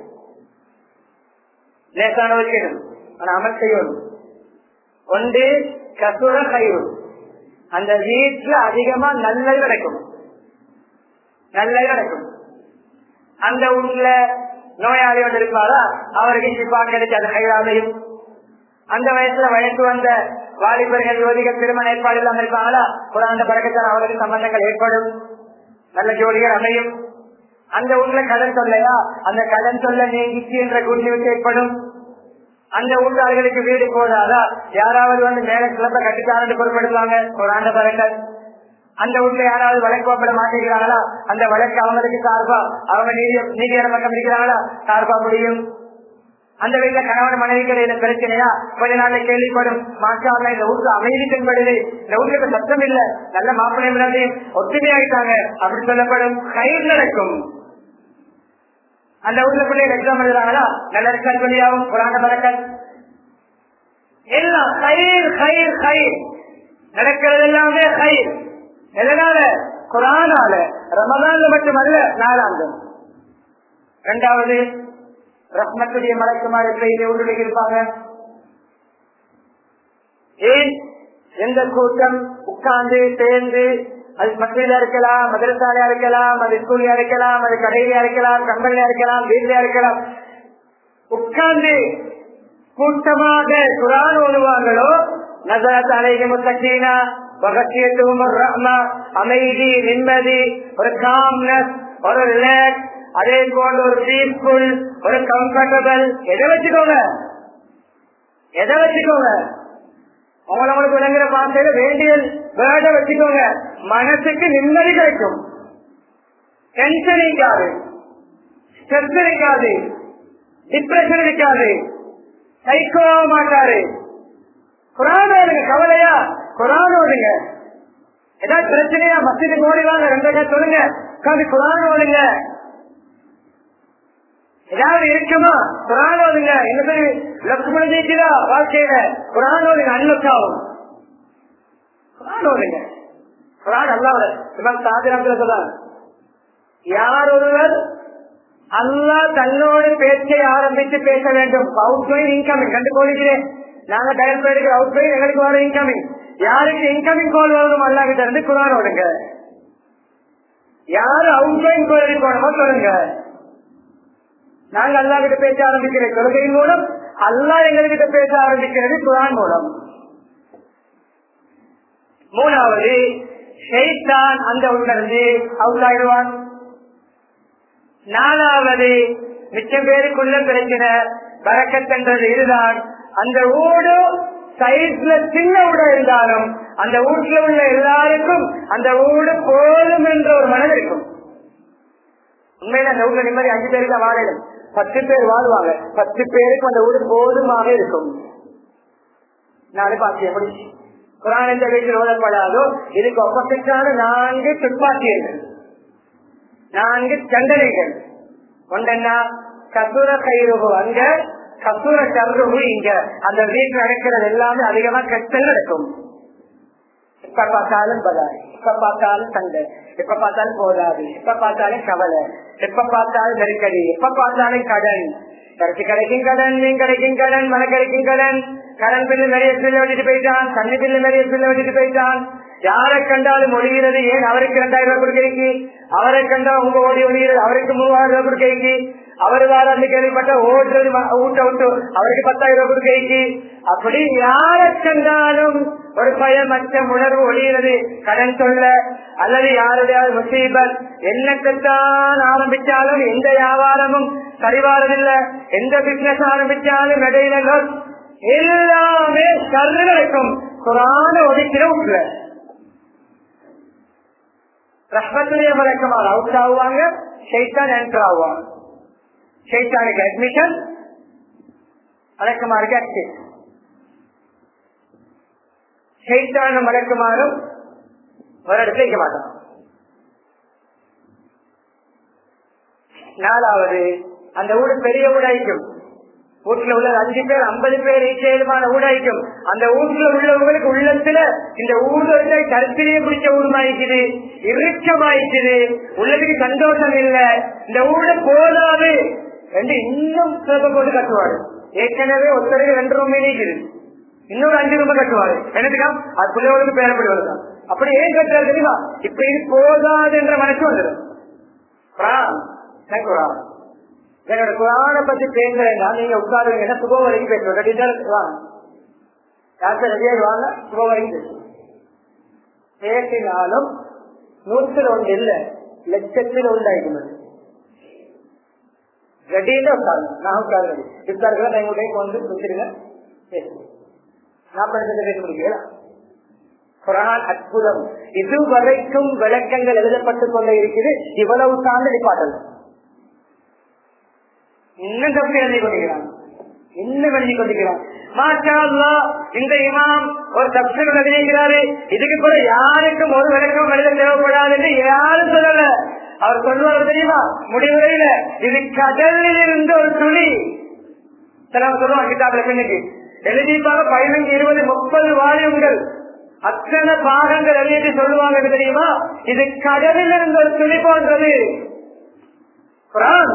லேசான வைக்கணும் ஆனா அமல் செய்யணும் ஒன்று கசுர கயிறு அந்த வீட்டுல அதிகமா நல்லது கிடைக்கும் நல்லது கிடைக்கும் அந்த ஊர்ல நோயாளியோடு இருப்பாரா அவருக்கு சிப்பா கிடைச்சு அது கையாலையும் அந்த வயசுல வயசு வந்த வாலிபர்கள் யோதிகள் திருமண ஏற்பாடு இல்லாம இருப்பாங்களா குழந்தை பறக்கத்தான் அவர்களுக்கு சம்பந்தங்கள் ஏற்படும் நல்ல ஜோடிகள் அமையும் அந்த ஊர்ல கடன் சொல்லையா அந்த கடன் சொல்ல நீங்கிச்சு என்ற குடிநீர் ஏற்படும் அந்த ஊட்டாளர்களுக்கு வீடு போதாதா யாராவது வந்து மேல சிலப்ப கட்டுக்காரன்னு பொறுப்படுத்துவாங்க ஒரு ஆண்ட பறக்கல் அந்த வீட்டுல யாராவது வழக்கு வாப்பட மாட்டேங்கிறாங்களா அந்த வழக்கு அவங்களுக்கு சார்பா அவங்க நீதி நீதியான பக்கம் இருக்கிறாங்களா சார்பா முடியும் அந்த வீட்டுல கணவன் மனைவி இடையில பிரச்சனையா கொஞ்ச நாள்ல கேள்விப்படும் மாற்றாங்க இந்த வீட்டுல அமைதி தென்படுது இந்த வீட்டுக்கு சத்தம் இல்ல நல்ல மாப்பிள்ளை விடாது ஒத்துமையாயிட்டாங்க அப்படி சொல்லப்படும் கயிறு நடக்கும் அந்த ஊர்ல பிள்ளைகள் எக்ஸாம் எழுதுறாங்களா நல்ல ரிசல்ட் வெளியாகும் புராண பறக்கல் எல்லாம் கயிர் கயிர் கயிர் நடக்கிறது எல்லாமே கயிர் எதனால குரானால ரமதான்ல மட்டுமல்ல நாலாண்டு இரண்டாவது ரத்னத்துடைய மலக்குமார் எப்படி உருளை இருப்பாங்க ஏன் எந்த கூட்டம் உட்கார்ந்து சேர்ந்து அது மத்தியில இருக்கலாம் மதரசாலையா இருக்கலாம் அது ஸ்கூல்ல இருக்கலாம் அது கடையில இருக்கலாம் கம்பெனியா இருக்கலாம் வீட்ல இருக்கலாம் உட்கார்ந்து கூட்டமாக குரான் ஓடுவாங்களோ நசரத் அலைஹி முத்தகீனா வகசியத்துவம் ரஹ்மா அமைதி நிம்மதி ஒரு காம்னஸ் ஒரு ரிலாக்ஸ் அதே போல ஒரு பீஸ்ஃபுல் ஒரு கம்ஃபர்டபிள் எதை வச்சுக்கோங்க எதை வச்சுக்கோங்க அவங்களுக்கு விளங்குற பாசையில வேண்டிய வேர்டை வச்சுக்கோங்க மனசுக்கு நிம்மதி கிடைக்கும் டென்ஷன் இருக்காது ஸ்ட்ரெஸ் இருக்காது டிப்ரெஷன் இருக்காது சைக்கோ மாட்டாரு குரான் ஓடுங்க கவலையா குரான் ஓடுங்க ஏதாவது பிரச்சனையா மசிதுக்கு ஓடிவாங்க ரெண்டு சொல்லுங்க உட்காந்து குரான் ஓடுங்க ஏதாவது இருக்குமா குரான் ஓதுங்க என்ன பேரு லட்சுமண ஜெயிச்சுதா வாழ்க்கையில குரான் ஓதுங்க அன்லக்காவும் குரான் ஓதுங்க குரான் அல்லாவோட இவன் சாதிரத்துல சொல்றாங்க யார் ஒருவர் அல்லா தன்னோடு பேச்சை ஆரம்பித்து பேச வேண்டும் அவுட் கோயிங் இன்கமிங் கண்டு போகிறேன் நாங்க டயல் போயிருக்கிற அவுட் கோயிங் எங்களுக்கு வர இன்கமிங் யாருக்கு இன்கமிங் கால் வரணும் அல்லா கிட்ட இருந்து குரான் ஓடுங்க யாரு அவுட் கோயிங் கோயிலுக்கு போனமோ சொல்லுங்க நாங்க அல்லா கிட்ட பேச ஆரம்பிக்கிற தொழுகையின் மூலம் அல்லா எங்ககிட்ட பேச ஆரம்பிக்கிறது குரான் மூலம் மூணாவது ஷெய்தான் அந்த உணர்ந்து அவுட் ஆயிடுவான் நாலாவது மிச்சம் பேருக்குள்ள பிரச்சனை வரக்கத்தன்றது இதுதான் அந்த ஊடு சைஸ்ல சின்ன ஊடா இருந்தாலும் அந்த வீட்டுல உள்ள எல்லாருக்கும் அந்த ஊடு போதும் என்ற ஒரு மனம் இருக்கும் உண்மையில அந்த ஊர்ல நிம்மதி அஞ்சு பேருக்கு தான் வாழணும் பத்து பேர் வாழ்வாங்க பத்து பேருக்கு அந்த ஊரு போதுமாக இருக்கும் நாலு பாத்திய முடிச்சு குரான் எந்த வீட்டில் ஓதப்படாதோ இதுக்கு ஒப்பசிட்டான நான்கு துப்பாக்கியங்கள் நான்கு தண்டனைகள் ஒன்றென்னா கசுர கயிறுகு அங்க கசுர கருகு இங்க அந்த வீட்டில் நடக்கிறது எல்லாமே அதிகமா கெட்டல் நடக்கும் எப்ப பார்த்தாலும் பதாய் எப்ப பார்த்தாலும் சண்டை எப்ப பார்த்தாலும் போதாது எப்ப பார்த்தாலும் கவலை எப்ப பார்த்தாலும் நெருக்கடி எப்ப பார்த்தாலும் கடன் கடைசி கிடைக்கும் கடன் மீன் கிடைக்கும் கடன் மழை கிடைக்கும் கடன் கடன் பில்லு நிறைய பில்ல விட்டுட்டு போயிட்டான் தண்ணி பில்லு நிறைய பில்ல விட்டுட்டு போயிட்டான் யாரை கண்டாலும் ஒழிகிறது ஏன் அவருக்கு ரெண்டாயிரம் ரூபாய் கொடுக்கிறீங்க அவரை கண்டா உங்க ஓடி ஒழிகிறது அவருக்கு மூவாயிரம் ரூபாய் கொடுக்கிறீங்க அவர் வார அந்த கேள்விப்பட்ட ஓட்டுறது ஊட்ட விட்டு அவருக்கு பத்தாயிரம் ரூபாய் கொடுக்கிறீங்க அப்படி யாரை கண்டாலும் ஒரு பயம் அச்சம் உணர்வு ஒழிகிறது கடன் சொல்ல அல்லது யாருடையாவது முசீபத் என்னத்தான் ஆரம்பிச்சாலும் எந்த வியாபாரமும் சரிவாரதில்லை எந்த பிசினஸ் ஆரம்பிச்சாலும் இடையில எல்லாமே சர்வு நடக்கும் குரான ஒதுக்கிற உள்ள ரஹ்மத்துடைய மலக்கமாக அவுட் ஆகுவாங்க ஷைத்தான் என்டர் ஆகுவாங்க ஷைத்தானுக்கு அட்மிஷன் மலக்குமாருக்கு அக்சஸ் ஷைத்தான மலக்குமாரும் ஒரு இடத்துல வைக்க மாட்டான் நாலாவது அந்த ஊடு பெரிய ஊடாய்க்கும் வீட்டுல உள்ள அஞ்சு பேர் ஐம்பது பேர் ஈச்சேலுமான ஊடாய்க்கும் அந்த வீட்டுல உள்ளவங்களுக்கு உள்ளத்துல இந்த ஊர்ல கருத்திலேயே பிடிச்ச ஊர்மாயிக்குது இறுக்கமாயிக்குது உள்ளதுக்கு சந்தோஷம் இல்ல இந்த ஊட போதாது என்று இன்னும் சிறப்பு போட்டு கட்டுவாரு ஏற்கனவே ஒருத்தருக்கு ரெண்டு ரூம் இருக்குது இன்னொரு அஞ்சு ரூபாய் கட்டுவாரு என்னதுக்கா அது பிள்ளைகளுக்கு பேரப்படி வருதான் அப்படி ஏன் கட்டுறாரு தெரியுமா இப்ப இது போதாது என்ற மனசு வந்துடும் என்னோட குரான பத்தி பேசுறேன்னா நீங்க உட்காருங்க என்ன சுகம் வரைக்கும் பேசுறோம் டாக்டர் ரெடியாயிடுவாங்க சுபவரைந்து பேசினாலும் நூற்றில் ஒன்று இல்லை லட்சத்தில் உண்டாயிருந்தது ரெடியில உட்காரு நான் உட்காரு உட்காருங்க நான் உங்களுடைய வந்து கொடுத்துருங்க நான் படிச்சது பேச முடியல குரான் அற்புதம் இதுவரைக்கும் விளக்கங்கள் எழுதப்பட்டுக் கொண்டே இருக்குது இவ்வளவு சார்ந்து நிப்பாட்டல் இன்னும் தப்பி எழுதி கொண்டிருக்கிறான் இன்னும் எழுதி கொண்டிருக்கிறான் மாஷா இந்த இமாம் ஒரு தப்சர் எழுதியிருக்கிறாரு இதுக்கு கூட யாருக்கும் ஒரு விளக்கம் எழுத தேவைப்படாது என்று யாரும் சொல்லல அவர் சொல்லுவார் தெரியுமா முடிவுரையில இது கடலில் இருந்து ஒரு துளி சிலவங்க சொல்லுவாங்க கிட்டாப்ல பின்னுக்கு எழுதிப்பாங்க பதினஞ்சு இருபது முப்பது வாரியங்கள் அத்தனை பாகங்கள் எழுதி சொல்லுவாங்க தெரியுமா இது கடலில் இருந்து ஒரு துளி போன்றது குரான்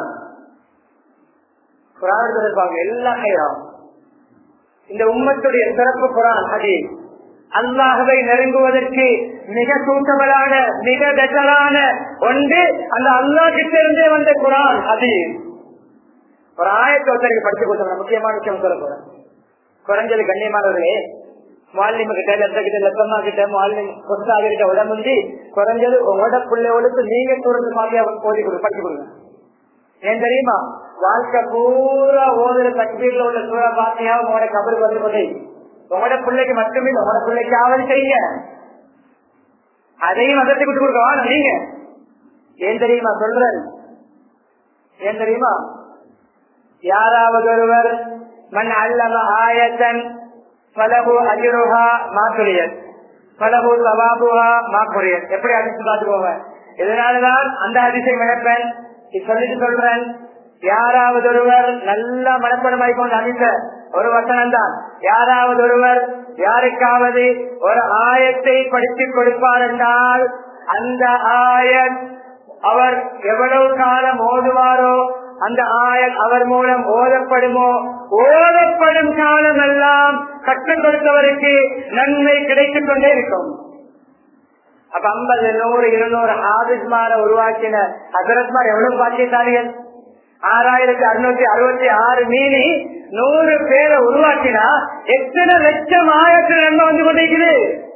குரான் இருப்பாங்க எல்லாம் இந்த உம்மத்துடைய சிறப்பு குரான் அது அல்லாஹவை நெருங்குவதற்கு மிக சூட்டபலான மிக பெட்டரான ஒன்று அந்த அல்லா கிட்ட இருந்தே வந்த குரான் அது ஒரு ஆயிரத்தி ஒருத்தருக்கு படிச்சு கொடுத்தோம் முக்கியமான விஷயம் சொல்ல போறேன் குறைஞ்சது கண்ணியமானவர்களே மாலினிம கிட்ட லெத்த கிட்ட லெத்தம்மா கிட்ட மாலினி கொஸ்தாவி கிட்ட உடம்புந்தி குறைஞ்சது உங்களோட பிள்ளைகளுக்கு நீங்க தூரத்து மாதிரியா போதி கொடுங்க படிச்சு கொடுங்க ஏன் தெரியுமா வாழ்க்கை பூரா ஓதுற தக்பீர்ல உள்ள சூழ பாத்தியா உங்களோட கபருக்கு வந்து கொண்டே உங்களோட பிள்ளைக்கு மட்டுமே உங்களோட பிள்ளைக்கு ஆவது செய்யுங்க அதையும் அதற்கு விட்டு கொடுக்கவா நீங்க ஏன் தெரியுமா சொல்றேன் ஏன் தெரியுமா யாராவது ஒருவர் மண் அல்லம ஆயத்தன் பலகு அஜிருஹா மாக்குரியன் பலகு சவாபுஹா மாக்குரியன் எப்படி அடிச்சு பார்த்துக்கோங்க இதனாலதான் அந்த அதிசயம் நினைப்பேன் சொல்லிட்டு சொல்றேன் யாராவது ஒருவர் நல்ல மனப்படமாய் கொண்டு அணிந்த ஒரு வசனம் தான் யாராவது ஒருவர் யாருக்காவது ஒரு ஆயத்தை படித்து கொடுப்பார் என்றால் அந்த ஆயத் அவர் எவ்வளவு காலம் ஓதுவாரோ அந்த ஆயல் அவர் மூலம் ஓதப்படுமோ ஓதப்படும் காலம் எல்லாம் கற்றுக் கொடுத்தவருக்கு நன்மை கிடைத்துக் கொண்டே இருக்கும் அப்ப ஐம்பது நூறு இருநூறு ஆபிஸ்மார உருவாக்கின ஹசரத்மார் எவ்வளவு பாக்கியசாலிகள் ஆறாயிரத்தி அறுநூத்தி அறுபத்தி ஆறு மீனி நூறு பேரை உருவாக்கினா எத்தனை லட்சம் ஆயிரத்தி நன்மை வந்து கொண்டிருக்குது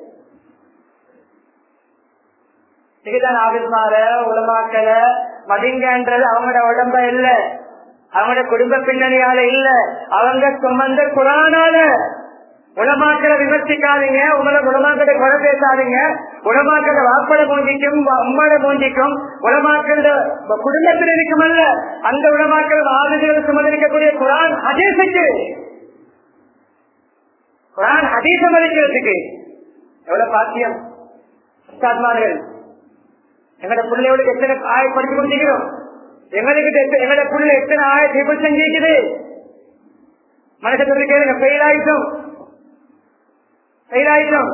இதுதான் ஆபிஸ்மார உலமாக்கல மதிங்கன்றது அவங்களோட உடம்ப இல்ல அவங்களோட குடும்ப பின்னணியால இல்ல அவங்க சுமந்த குரானால உலமாக்களை விமர்சிக்காதீங்க உங்களை உலமாக்களை குறை பேசாதீங்க உலமாக்கள வாப்பட மூஞ்சிக்கும் அம்மாட மூஞ்சிக்கும் உலமாக்கள குடும்பத்தில் இருக்குமல்ல அந்த உலமாக்கள் ஆளுநர்கள் சுமந்திருக்கக்கூடிய குரான் ஹதீசுக்கு குரான் ஹதீசம் அளிக்கிறதுக்கு எவ்வளவு பாக்கியம் உஸ்தாத்மார்கள் எங்கட பிள்ளையோட எத்தனை ஆய படிச்சு கொடுத்துக்கிறோம் எங்களுக்கு எங்கட புள்ள எத்தனை ஆய தீபம் செஞ்சிருக்குது மனசு கேளுங்க ஃபெயில் ஆயிட்டோம் ஃபெயில் ஆயிட்டோம்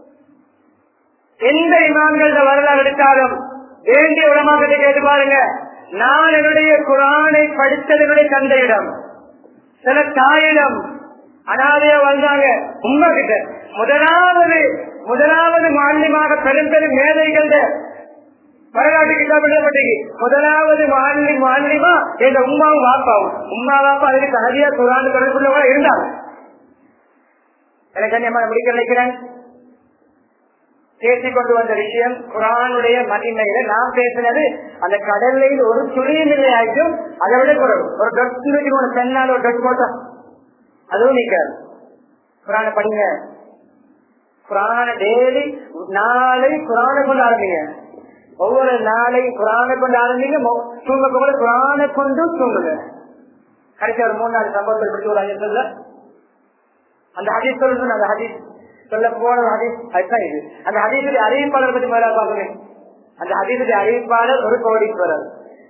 எந்த இமாம்கள வரலாறு எடுத்தாலும் வேண்டிய உடமாக்கத்தை கேட்டு பாருங்க நான் என்னுடைய குரானை படித்ததனுடைய தந்தையிடம் சில தாயிடம் அனாதையா வந்தாங்க உண்மை கிட்ட முதலாவது முதலாவது மாநிலமாக பெரும் பெரும் மேதைகள் வரலாற்று கிட்டாபட்டீங்க முதலாவது மாநில மாநிலமா எங்க உமாவும் வாப்பாவும் உமா வாப்பா அதுக்கு தகுதியா குரான் தொடர்புள்ளவங்க இருந்தாங்க எனக்கு என்ன முடிக்க நினைக்கிறேன் பேசிக் கொண்டு வந்த விஷயம் குரானுடைய மகிமையில நாம் பேசினது அந்த கடல்ல ஒரு துளியும் இல்லை ஆயிட்டும் அதை விட குறைவு ஒரு டொட் ஒரு பெண்ணால் ஒரு டொட் போட்டா அதுவும் நிக்காது குரான படிங்க குரான டெய்லி நாளை குரான கொண்டு ஆரம்பிங்க ஒவ்வொரு நாளையும் குரானை கொண்டு ஆரம்பிங்க தூங்க கூட குரானை கொண்டு தூங்குங்க கடைசி ஒரு மூணு நாலு சம்பவத்தில் பிடிச்சி ஒரு சொல்ல அந்த ஹதீஸ் சொல்லணும் அந்த ஹதீஸ் சொல்ல போன ஹதீஸ் அதுதான் இது அந்த ஹதீசுடைய அறிவிப்பாளர் பற்றி முதல்ல பார்க்கணும் அந்த ஹதீசுடைய அறிவிப்பாளர் ஒரு கோடீஸ்வரர்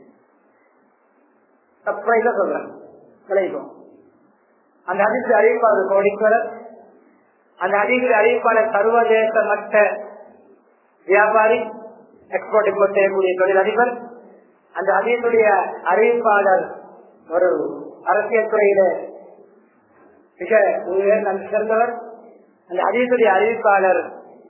சர்ப்ரைஸா சொல்றேன் விளைவிக்கும் அந்த ஹதீசுடைய அறிவிப்பாளர் கோடீஸ்வரர் அந்த ஹதீசுடைய அறிவிப்பாளர் சர்வதேச மட்ட வியாபாரி எக்ஸ்போர்ட் இம்போர்ட் செய்யக்கூடிய தொழிலதிபர் அந்த ஹதீசுடைய அறிவிப்பாளர் ஒரு அரசியல் துறையில மிக நன்றி சிறந்தவர் அந்த ஹதீசுடைய அறிவிப்பாளர்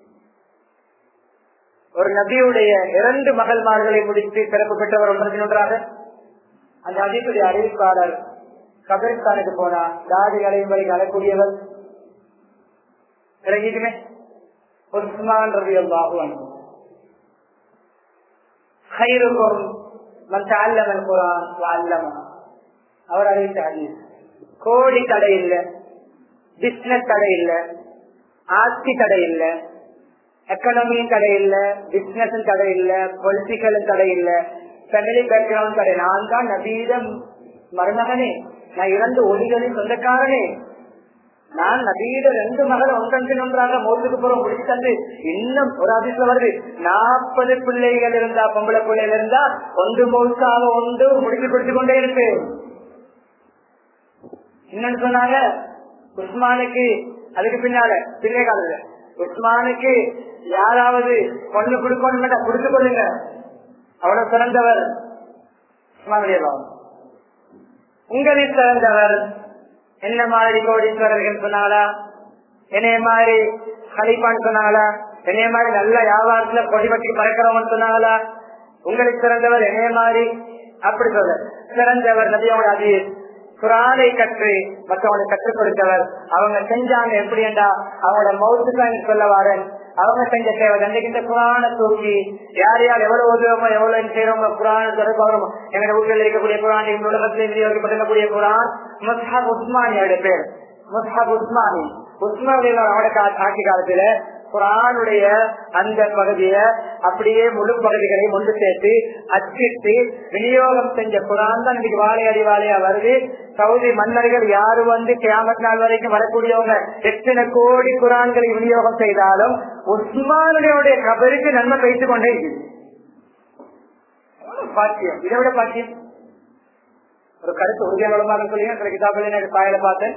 ஒரு நபியுடைய இரண்டு மகள்மார்களை முடித்து சிறப்பு பெற்றவர் ஒன்றத்தின் ஒன்றாக அந்த ஹதீசுடைய அறிவிப்பாளர் கபிரிஸ்தானுக்கு போனா தாடி அலையும் வரை அழக்கூடியவர் இறங்கிக்குமே உஸ்மான் ரவி அல்லாஹு خيركم من تعلم القرآن وعلمه அவர் அறிவித்த ஹதீஸ் கோடி கடை இல்ல பிசினஸ் கடை இல்ல ஆட்சி கடை இல்ல எக்கனாமியும் கடை இல்ல பிசினஸ் கடை இல்ல பொலிட்டிக்கலும் கடை இல்ல ஃபேமிலி பேக்ரவுண்ட் கடை நான் தான் நபீத மருமகனே நான் இரண்டு ஒளிகளின் சொந்தக்காரனே நான் நபீட ரெண்டு மகள் ஒன்றன் ஒன்றாக மோதுக்கு போறோம் முடிச்சு தந்து இன்னும் ஒரு அதிசயம் வருது நாற்பது பிள்ளைகள் இருந்தா பொம்பளை பிள்ளைகள் இருந்தா ஒன்று மோசாக ஒன்று முடிச்சு கொடுத்து கொண்டே இருக்கு என்னன்னு சொன்னாங்க உஸ்மானுக்கு அதுக்கு பின்னால பிள்ளை காலத்துல உஸ்மானுக்கு யாராவது பொண்ணு கொடுக்கணும் கொடுத்து கொள்ளுங்க அவ்வளவு சிறந்தவர் உஸ்மான் உங்களில் சிறந்தவர் என்ன மாதிரி கோடீஸ்வரர்கள் சொன்னாலா என்னைய மாதிரி கலிப்பான்னு சொன்னாங்களா என்னைய மாதிரி நல்ல வியாபாரத்துல கொடி பற்றி பறக்கிறவங்க சொன்னாங்களா உங்களுக்கு சிறந்தவர் என்னைய மாதிரி அப்படி சொல்ல சிறந்தவர் நபியோட அது குரானை கற்று மற்றவங்களுக்கு கற்றுக் கொடுத்தவர் அவங்க செஞ்சாங்க எப்படி என்றா அவங்களோட மௌத்துக்கு சொல்ல வாரன் அவங்க செஞ்ச சேவை அன்றைக்கு இந்த குரான தூக்கி யார் யார் எவ்வளவு உதவமோ எவ்வளவு செய்யறவங்க குரான தொடர்பாக எங்க வீட்டில் இருக்கக்கூடிய குரான் இந்த உலகத்தில் விநியோகிக்கப்பட்டிருக்கக்கூடிய குரான் முஸ்ஹாப் உஸ்மானியோட பேர் முஸ்ஹாப் உஸ்மானி உஸ்மானியோட ஆட்சி காலத்துல குரானுடைய அந்த பகுதிய அப்படியே முழு பகுதிகளையும் ஒன்று சேர்த்து அச்சிட்டு விநியோகம் செஞ்ச குரான் தான் இன்னைக்கு வாழையடி வாழையா வருது சவுதி மன்னர்கள் யாரு வந்து கியாமத் நாள் வரைக்கும் வரக்கூடியவங்க எத்தனை கோடி குரான்களை விநியோகம் செய்தாலும் உஸ்மானுடைய கபருக்கு நன்மை வைத்துக் கொண்டே இருக்குது பாக்கியம் இதை விட பாக்கியம் ஒரு கருத்து உறுதியாக சொல்லி சில கிதாபில் சாயல பார்த்தேன்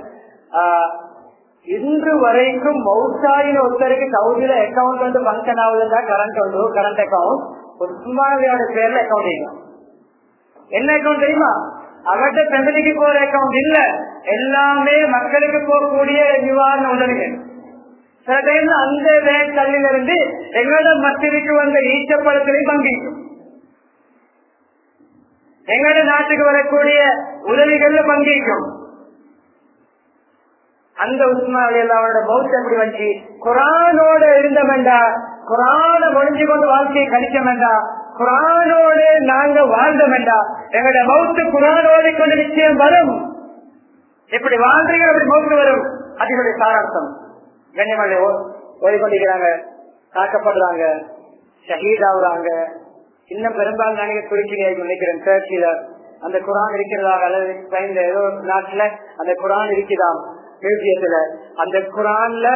இன்று வரைக்கும் மௌசாயின் ஒருத்தருக்கு சவுதியில அக்கௌண்ட் வந்து பங்கன் ஆகுதுன்னா கரண்ட் வந்து கரண்ட் அக்கௌண்ட் உஸ்மானியோட பேர்ல அக்கௌண்ட் என்ன அக்கௌண்ட் தெரியுமா அவர்கிட்ட ஃபேமிலிக்கு போற அக்கௌண்ட் இல்ல எல்லாமே மக்களுக்கு போகக்கூடிய நிவாரண உதவிகள் சில டைம்ல அந்த பேங்க் கல்லில் இருந்து எங்களோட மத்திற்கு வந்த ஈச்சப்பழத்திலையும் பங்கிக்கும் எங்களோட நாட்டுக்கு வரக்கூடிய உதவிகள்ல பங்கிக்கும் அந்த உஸ்மான் அவரோட பௌத்த எப்படி வந்து குரானோட இருந்த வேண்டாம் குரான ஒழிஞ்சு கொண்டு வாழ்க்கையை கழிக்க வேண்டாம் குரானோடு நாங்க வாழ்ந்த வேண்டாம் எங்களோட மௌத்து குரானோடு கொண்டு நிச்சயம் வரும் இப்படி வாழ்றீங்க அப்படி மௌத்து வரும் அதுகளுடைய சாரார்த்தம் கண்ணியமல்ல ஓடிக்கொண்டிருக்கிறாங்க தாக்கப்படுறாங்க ஷஹீத் ஆகுறாங்க இன்னும் பெரும்பாலும் நாங்க துருக்கியில நினைக்கிறேன் சர்ச்சில அந்த குரான் இருக்கிறதாக அல்லது ஏதோ நாட்டுல அந்த குரான் இருக்குதாம் மியூசியத்துல அந்த குரான்ல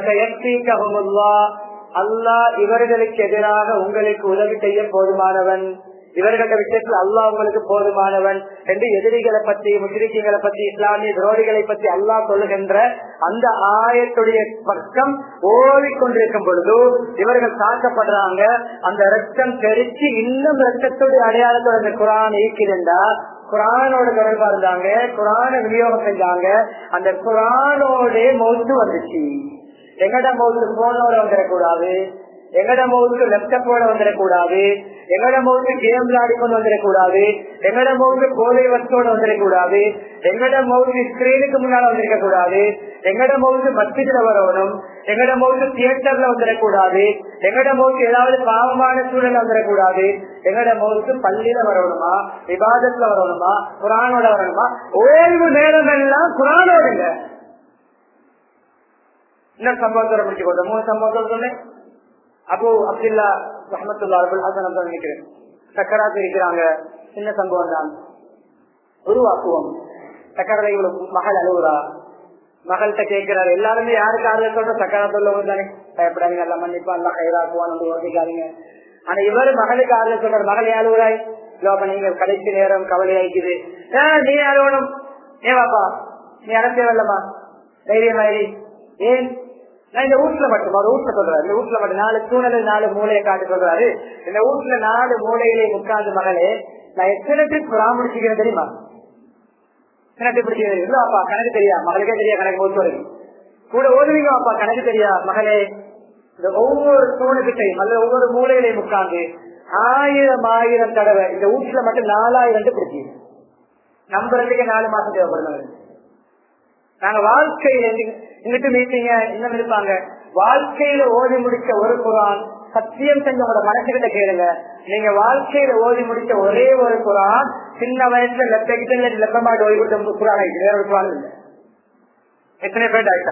அல்லாஹ் இவர்களுக்கு எதிராக உங்களுக்கு உதவி செய்ய போதுமானவன் இவர்கள விஷயத்தில் அல்லாஹ் உங்களுக்கு போதுமானவன் என்று எதிரிகளை பற்றி முஸ்லிம்களை பற்றி இஸ்லாமிய விரோதிகளை பற்றி அல்லாஹ் சொல்லுகின்ற அந்த ஆயத்துடைய பக்கம் ஓடிக்கொண்டிருக்கும் பொழுது இவர்கள் தாக்கப்படுறாங்க அந்த ரத்தம் தெரிச்சு இன்னும் ரத்தத்துடைய அடையாளத்தோட அந்த குரான் இருக்குதுண்டா குரானோட தொடர்பா இருந்தாங்க குரான விநியோகம் செஞ்சாங்க அந்த குரானோட மௌத்து வந்துச்சு எங்கட மௌத்து போனோட வந்துடக்கூடாது எங்கட மௌத்து லேப்டாப்போட வந்துடக்கூடாது எங்கட மௌத்து கேம் விளையாடிக்கொண்டு வந்துடக்கூடாது எங்கட மௌத்து கோலை வச்சோட வந்துடக்கூடாது எங்கட மௌத்து ஸ்கிரீனுக்கு முன்னால வந்திருக்க கூடாது எங்கட மௌத்து மஸ்ஜித்ல வரணும் எங்கட மௌத்து தியேட்டர்ல வந்துடக்கூடாது எங்கட மௌத்து ஏதாவது பாவமான சூழல்ல வந்துடக்கூடாது எங்கட மௌத்து பள்ளியில வரணுமா விவாதத்துல வரணுமா குரானோட வரணுமா ஓய்வு நேரம் எல்லாம் குரானோட இல்ல இன்னும் சம்பவத்தோட முடிச்சு கொண்ட மூணு சம்பவத்தோட சொன்னேன் அப்போ அப்துல்லா ரஹமத்துல்லா அபுல் ஹசன் தான் நினைக்கிறேன் சக்கராத்து இருக்கிறாங்க சின்ன சம்பவம் தான் உருவாக்குவோம் சக்கரத்தை இவ்வளவு மகள் அழுகுறா மகள்கிட்ட கேட்கிறாரு எல்லாருமே யாருக்கு ஆறுதல் சொல்ற சக்கராத்து உள்ளவங்க தானே பயப்படாதீங்க எல்லாம் மன்னிப்பா எல்லாம் கைராக்குவான் வந்து ஓட்டிக்காதீங்க ஆனா இவரு மகளுக்கு ஆறுதல் சொல்றாரு மகள் அழுகுறாய் லோப நீங்க கடைசி நேரம் கவலை ஆயிக்குது நீ அழுவணும் ஏ வாப்பா நீ அடத்தேவல்லம்மா தைரியமாயிரி ஏன் நான் இந்த வீட்டுல மட்டும் ஒரு வீட்டுல சொல்றாரு இந்த வீட்டுல மட்டும் நாலு சூழ்நிலை நாலு மூலையை காட்டி சொல்றாரு இந்த வீட்டுல நாலு மூலையிலே உட்கார்ந்து மகளே நான் எத்தனை ட்ரிப் பராமரிச்சுக்கிறேன் தெரியுமா எத்தனை ட்ரிப் பிடிக்கிறது இல்ல அப்பா கணக்கு தெரியா மகளுக்கே தெரியா கணக்கு போச்சு வரைக்கும் கூட ஓதுவீங்க அப்பா கணக்கு தெரியா மகளே இந்த ஒவ்வொரு தூணுகிட்டையும் அல்லது ஒவ்வொரு மூலையிலையும் உட்கார்ந்து ஆயிரம் ஆயிரம் தடவை இந்த வீட்டுல மட்டும் நாலாயிரம் பிடிச்சி நம்புறதுக்கு நாலு மாசம் தேவைப்படுது நாங்க வாழ்க்கையில இங்கிட்டு மீட்டிங்க இன்னும் இருப்பாங்க வாழ்க்கையில ஓதி முடிச்ச ஒரு குரான் சத்தியம் செஞ்ச உங்களோட மனசுகிட்ட கேளுங்க நீங்க வாழ்க்கையில ஓதி முடிச்ச ஒரே ஒரு குரான் சின்ன வயசுல லெப்ப கிட்ட லெப்பமாட்டு ஓய்வு கொடுத்த குரான் ஆயிடுச்சு வேற ஒரு குரான் இல்லை எத்தனை பேர் ஆயிட்டா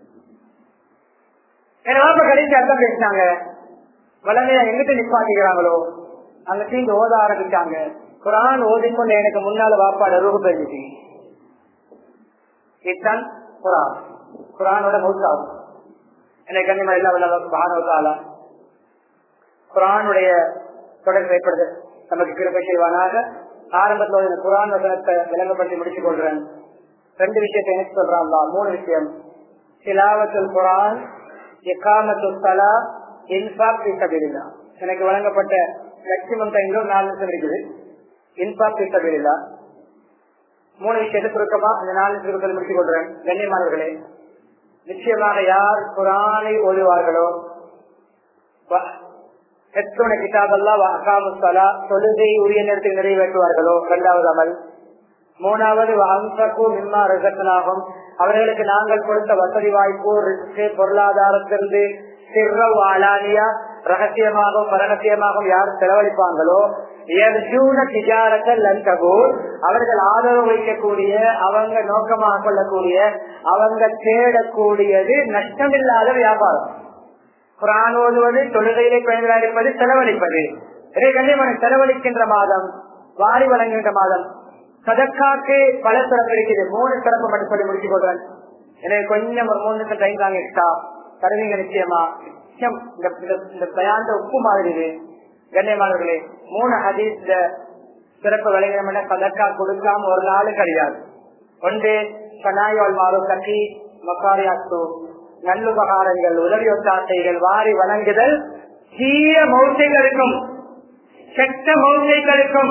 என் வாப்ப கடைசி அர்த்தம் பேசினாங்க வளமையா எங்கிட்ட நிப்பாட்டிக்கிறாங்களோ அங்க தீங்கு ஓத ஆரம்பிச்சாங்க குரான் ஓதிக்கொண்டு எனக்கு முன்னால வாப்பாடு ரூபு பெருந்துச்சு இதுதான் குரான் குரானோட மௌத்தாகும் எனக்கு கண்ணியமா இல்ல பானவத்தாலா குரானுடைய தொடர்பு ஏற்படுது நமக்கு கிருப்பை செய்வானாக ஆரம்பத்தில் இந்த குரான் வசனத்தை விளங்கப்படுத்தி முடிச்சுக் கொள்றேன் ரெண்டு விஷயத்தை எனக்கு சொல்றான் மூணு விஷயம் சிலாவத்துல் குரான் எக்காமத்துல் தலா இன்பாக் சபீரில்லா எனக்கு வழங்கப்பட்ட மேக்சிமம் டைம்ல ஒரு நாலு நிமிஷம் இருக்குது இன்பாக் சபீரில்லா மூணு விஷயத்தை சுருக்கமா அந்த நாலு சுருக்கத்தை முடித்துக் கொள்றேன் கண்ணியமானவர்களே நிச்சயமாக யார் குரானை ஓதுவார்களோ எத்தனை கிதாபல்லா அகாமுசலா தொழுகை உரிய நேரத்தில் நிறைவேற்றுவார்களோ இரண்டாவது அமல் மூணாவது அம்சக்கும் மிம்மா ரகத்தனாகும் அவர்களுக்கு நாங்கள் கொடுத்த வசதி வாய்ப்பு பொருளாதாரத்திலிருந்து சிறவு ஆளானியா ரகசியமாகவும் பரகசியமாகவும் யார் செலவழிப்பாங்களோ அவர்கள் ஆதரவு வைக்கக்கூடிய அவங்க நோக்கமாக கொள்ளக்கூடிய அவங்க தேடக்கூடியது நஷ்டமில்லாத வியாபாரம் குரான் ஓதுவது தொழுகையிலே பயன்படுப்பது செலவழிப்பது இதே கண்ணியமான செலவழிக்கின்ற மாதம் வாரி வழங்குகின்ற மாதம் சதக்காக்கு பல சிறப்பு இருக்குது மூணு சிறப்பு மட்டும் சொல்லி முடிச்சுக் கொள்றேன் எனக்கு கொஞ்சம் ஒரு மூணு நிமிஷம் டைம் தாங்க எக்ஸ்ட்ரா தருவீங்க நிச்சயமா இந்த பயாந்த உப்பு மாதிரி இது கண்ணியமானவர்களே மூணு ஹதீஸ்ல சிறப்பு விளைகிறோம்னா சதக்கா கொடுக்காம ஒரு நாள் கிடையாது ஒன்று சனாயோல் மாறு கட்டி மக்காரியாத்து நல்லுபகாரங்கள் உதவி ஒத்தாசைகள் வாரி வழங்குதல் சீர மௌசைகளுக்கும் கெட்ட மௌசைகளுக்கும்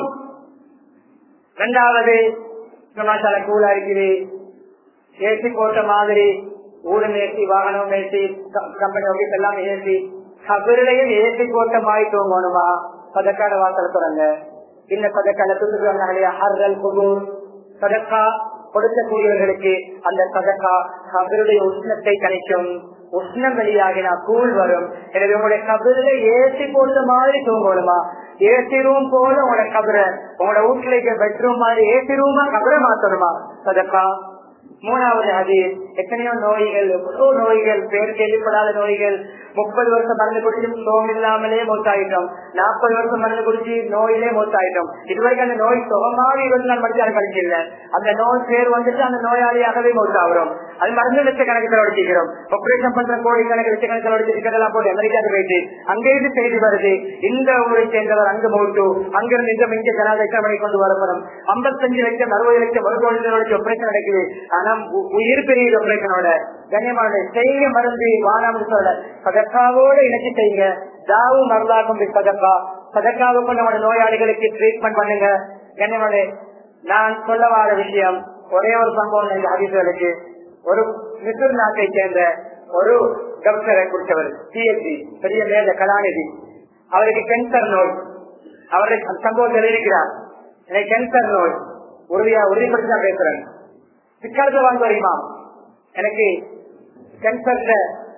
இரண்டாவது சமாச்சார கூலா இருக்குது ஏசி போட்ட மாதிரி ஊரும் ஏசி வாகனம் ஏசி கம்பெனி ஆபீஸ் எல்லாம் ஏசி கபருடையும் ஏசி போட்ட மாதிரி தூங்கணுமா பதக்காட வாசல் தொடங்க இல்ல பதக்கால துண்டுகிறாங்க ஹர்ரல் குபூர் சதக்கா கொடுக்கக்கூடியவர்களுக்கு அந்த சதக்கா கபருடைய உஷ்ணத்தை கணிக்கும் உஷ்ணம் வெளியாகினா கூழ் வரும் எனவே உங்களுடைய கபருல ஏசி போட்ட மாதிரி தூங்கணுமா ஏசி ரூம் போல உங்களோட கபர உங்களோட வீட்டுல பெட்ரூம் மாதிரி ஏசி ரூமா கபரை மாத்தணுமா சதக்கா மூணாவது அது எத்தனையோ நோய்கள் எவ்வளவு நோய்கள் பேர் கேள்விப்படாத நோய்கள் முப்பது வருஷம் மருந்து குடிச்சு சோம் இல்லாமலே மூத்தாயிட்டோம் நாற்பது வருஷம் மருந்து குடிச்சு நோயிலே மூத்தாயிட்டோம் இதுவரைக்கும் அந்த நோய் சுகமாக இருபத்தி நாள் மடிச்சாலும் கழிக்கல அந்த நோய் பேர் வந்துட்டு அந்த நோயாளியாகவே மூத்தாகிறோம் அது மருந்து லட்ச கணக்கில் அடிச்சுக்கிறோம் ஆபரேஷன் பண்ற கோடி கணக்கு லட்ச கணக்கில் அடிச்சிருக்கிறதெல்லாம் போட்டு அமெரிக்காவுக்கு போயிட்டு அங்கேயிருந்து செய்தி வருது இந்த ஊரை சேர்ந்தவர் அங்கு மூட்டு அங்கிருந்து இந்த இங்க ஜனாதிபதி மணி கொண்டு வரப்படும் ஐம்பத்தஞ்சு லட்சம் அறுபது லட்சம் ஒரு கோடி வச்சு ஆபரேஷன் நடக்குது ஆனா உயிர் பெரிய ஆபரேஷனோட கண்ணியமான செய்ய மருந்து வானாமல் சொல்ல சதக்காவோட இணைச்சு செய்யுங்க தாவு மருந்தாக்கும் சதக்கா சதக்காவை கொண்டு நம்ம நோயாளிகளுக்கு ட்ரீட்மெண்ட் பண்ணுங்க கண்ணியமான நான் சொல்ல வார விஷயம் ஒரே ஒரு சம்பவம் இந்த அதிகளுக்கு ஒரு மிசுர் நாட்டை சேர்ந்த ஒரு டாக்டரை குறித்தவர் பிஎஸ்சி பெரிய மேல கலாநிதி அவருக்கு கேன்சர் நோய் அவருக்கு சம்பவத்தில் இருக்கிறார் எனக்கு கேன்சர் நோய் உறுதியா உறுதிப்படுத்தி தான் பேசுறேன் பிற்காலத்தில் வாங்க வருமா எனக்கு கேன்சர்ல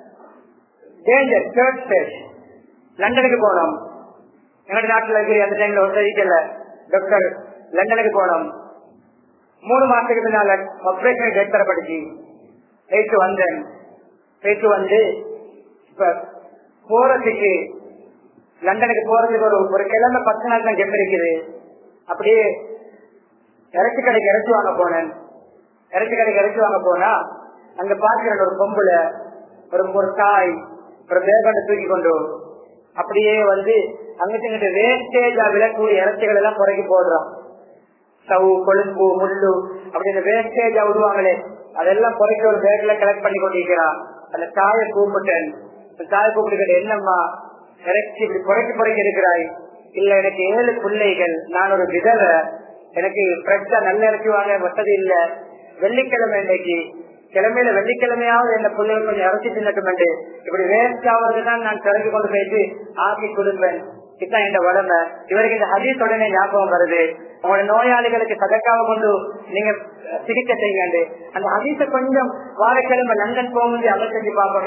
டேஞ்சர் தேர்ட் ஸ்டேஜ் லண்டனுக்கு போனோம் எங்களுடைய நாட்டில் இருக்கிற அந்த டைம்ல ஒரு தெரியல டாக்டர் லண்டனுக்கு போனோம் மூணு மாசத்துக்கு பின்னால ஆபரேஷன் டேட் தரப்படுச்சு போயிட்டு வந்தேன் போயிட்டு வந்து இப்ப போறதுக்கு லண்டனுக்கு போறதுக்கு ஒரு ஒரு கிழமை பத்து நாள் தான் கெப் இருக்குது அப்படியே இறைச்சி கடைக்கு இறைச்சி வாங்க போனேன் இறைச்சி கடைக்கு இறைச்சி வாங்க போனா அங்க பாக்குற ஒரு பொம்புல ஒரு ஒரு தாய் ஒரு பேகண்டை தூக்கி கொண்டு அப்படியே வந்து அங்கிட்டு வேஸ்டேஜா விழக்கூடிய இறைச்சிகள் எல்லாம் குறைக்கி போடுறோம் சவு கொழும்பு முள்ளு அப்படி இந்த வேஸ்டேஜா விடுவாங்களே அதெல்லாம் குறைக்க ஒரு பேக்ல கலெக்ட் பண்ணி கொண்டிருக்கிறான் அந்த தாயை கூப்பிட்டேன் தாயை கூப்பிட்டு என்னம்மா இறைச்சி இப்படி குறைக்க குறைக்க இருக்கிறாய் இல்ல எனக்கு ஏழு பிள்ளைகள் நான் ஒரு விதவை எனக்கு ஃப்ரெஷ்ஷா நல்ல இறக்கி வாங்க வசதி இல்ல வெள்ளிக்கிழமை இன்னைக்கு கிழமையில வெள்ளிக்கிழமையாவது என்ன பிள்ளைகள் கொஞ்சம் இறச்சி தின்னட்டும் இப்படி வேஸ்ட் ஆவதுதான் நான் திறந்து கொண்டு போயிட்டு ஆக்கி கொடுப்பேன் இதுதான் இந்த உடம்பை இவருக்கு இந்த ஹதீஸ் உடனே ஞாபகம் வருது உங்களோட நோயாளிகளுக்கு சதக்காவை கொண்டு நீங்க சிகிச்சை செய்யுங்க அந்த ஹதீஸ கொஞ்சம் வாரக்கிழமை லண்டன் போகும்போது அதை செஞ்சு பார்ப்போமே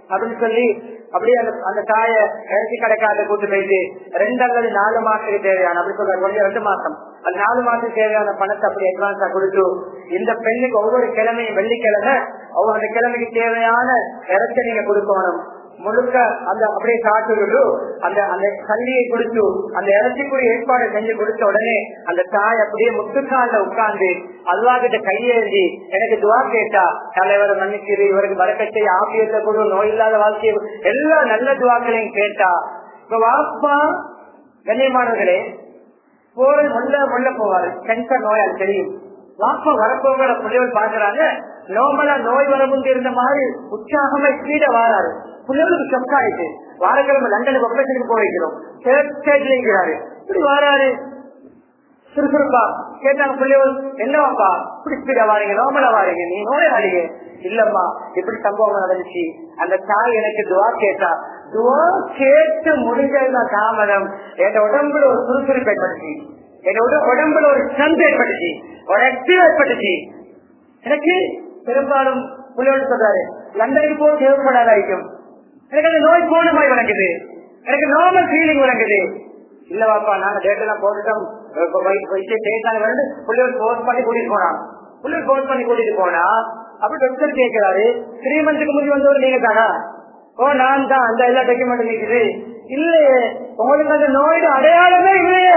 அப்படின்னு சொல்லி அப்படியே அந்த அந்த தாய இறச்சி கடைக்காத கூட்டு போயிட்டு ரெண்டு அல்லது நாலு மாசத்துக்கு தேவையான அப்படி சொல்றாரு கொஞ்சம் ரெண்டு மாசம் அது நாலு மாசத்துக்கு தேவையான பணத்தை அப்படி அட்வான்ஸா கொடுத்து இந்த பெண்ணுக்கு ஒவ்வொரு கிழமையும் வெள்ளிக்கிழமை ஒவ்வொரு கிழமைக்கு தேவையான இறச்ச நீங்க கொடுக்கணும் முழுக்க அந்த அப்படியே காட்டுறது அந்த அந்த கல்வியை கொடுத்து அந்த இறச்சிக்குரிய ஏற்பாடு செஞ்சு கொடுத்த உடனே அந்த தாய் அப்படியே முட்டுக்கால உட்கார்ந்து அல்லா கிட்ட கையேந்தி எனக்கு துவா கேட்டா தலைவரை மன்னிச்சிரு இவருக்கு வரக்கத்தை ஆபியத்தை கொடு நோய் இல்லாத வாழ்க்கையை எல்லா நல்ல துவாக்களையும் கேட்டா இப்ப வாப்பா கண்ணியமானவர்களே போற முள்ள முள்ள போவாரு கேன்சர் நோயால் தெரியும் வாப்பா வரப்போகிற பிள்ளைகள் பாக்குறாங்க நோமலா நோய் வரமுந்து இருந்த மாதிரி உற்சாகமா ஸ்பீட வாராரு பிள்ளைகளுக்கு ஷொக் ஆயிடுச்சு வாரக்கிழமை லண்டனுக்கு ஆபரேஷனுக்கு போயிருக்கிறோம் ஸ்டேட்ல இருக்கிறாரு இப்படி வாராரு சுறுசுறுப்பா கேட்டாங்க பிள்ளைகள் என்னவாப்பா இப்படி ஸ்பீடா வாரீங்க நோமலா வாரீங்க நீ நோயாளிங்க இல்லம்மா இப்படி சம்பவம் நடந்துச்சு அந்த தாய் எனக்கு துவா கேட்டா துவா கேட்டு முடிஞ்சதுதான் தாமதம் என் உடம்புல ஒரு சுறுசுறுப்பு ஏற்பட்டுச்சு என்னோட உடம்புல ஒரு ஸ்ட்ரென்த் ஏற்பட்டுச்சு ஒரு ஆக்டிவ் ஏற்பட்டுச்சு எனக்கு பெரும்பாலும் புள்ளியோடு சொல்றாரு லண்டனுக்கு போக தேவைப்படாதாയിരിக்கும் எனக்கு அந்த நோய் போனமாய் விளங்குது எனக்கு நார்மல் ஃபீலிங் விளங்குது இல்ல வாப்பா நாங்க டேட் எல்லாம் போட்டுட்டோம் புள்ளியோடு போஸ்ட் பண்ணி கூட்டிட்டு போனான் புள்ளியோடு போஸ்ட் பண்ணி கூட்டிட்டு போனா அப்படி டாக்டர் கேட்கிறாரு த்ரீ மந்த்துக்கு முந்தி வந்தவர் நீங்க தானா ஓ நான் தான் அந்த எல்லா டாக்குமெண்ட் நிக்குது இல்லையே உங்களுக்கு அந்த நோயோட அடையாளமே இல்லையே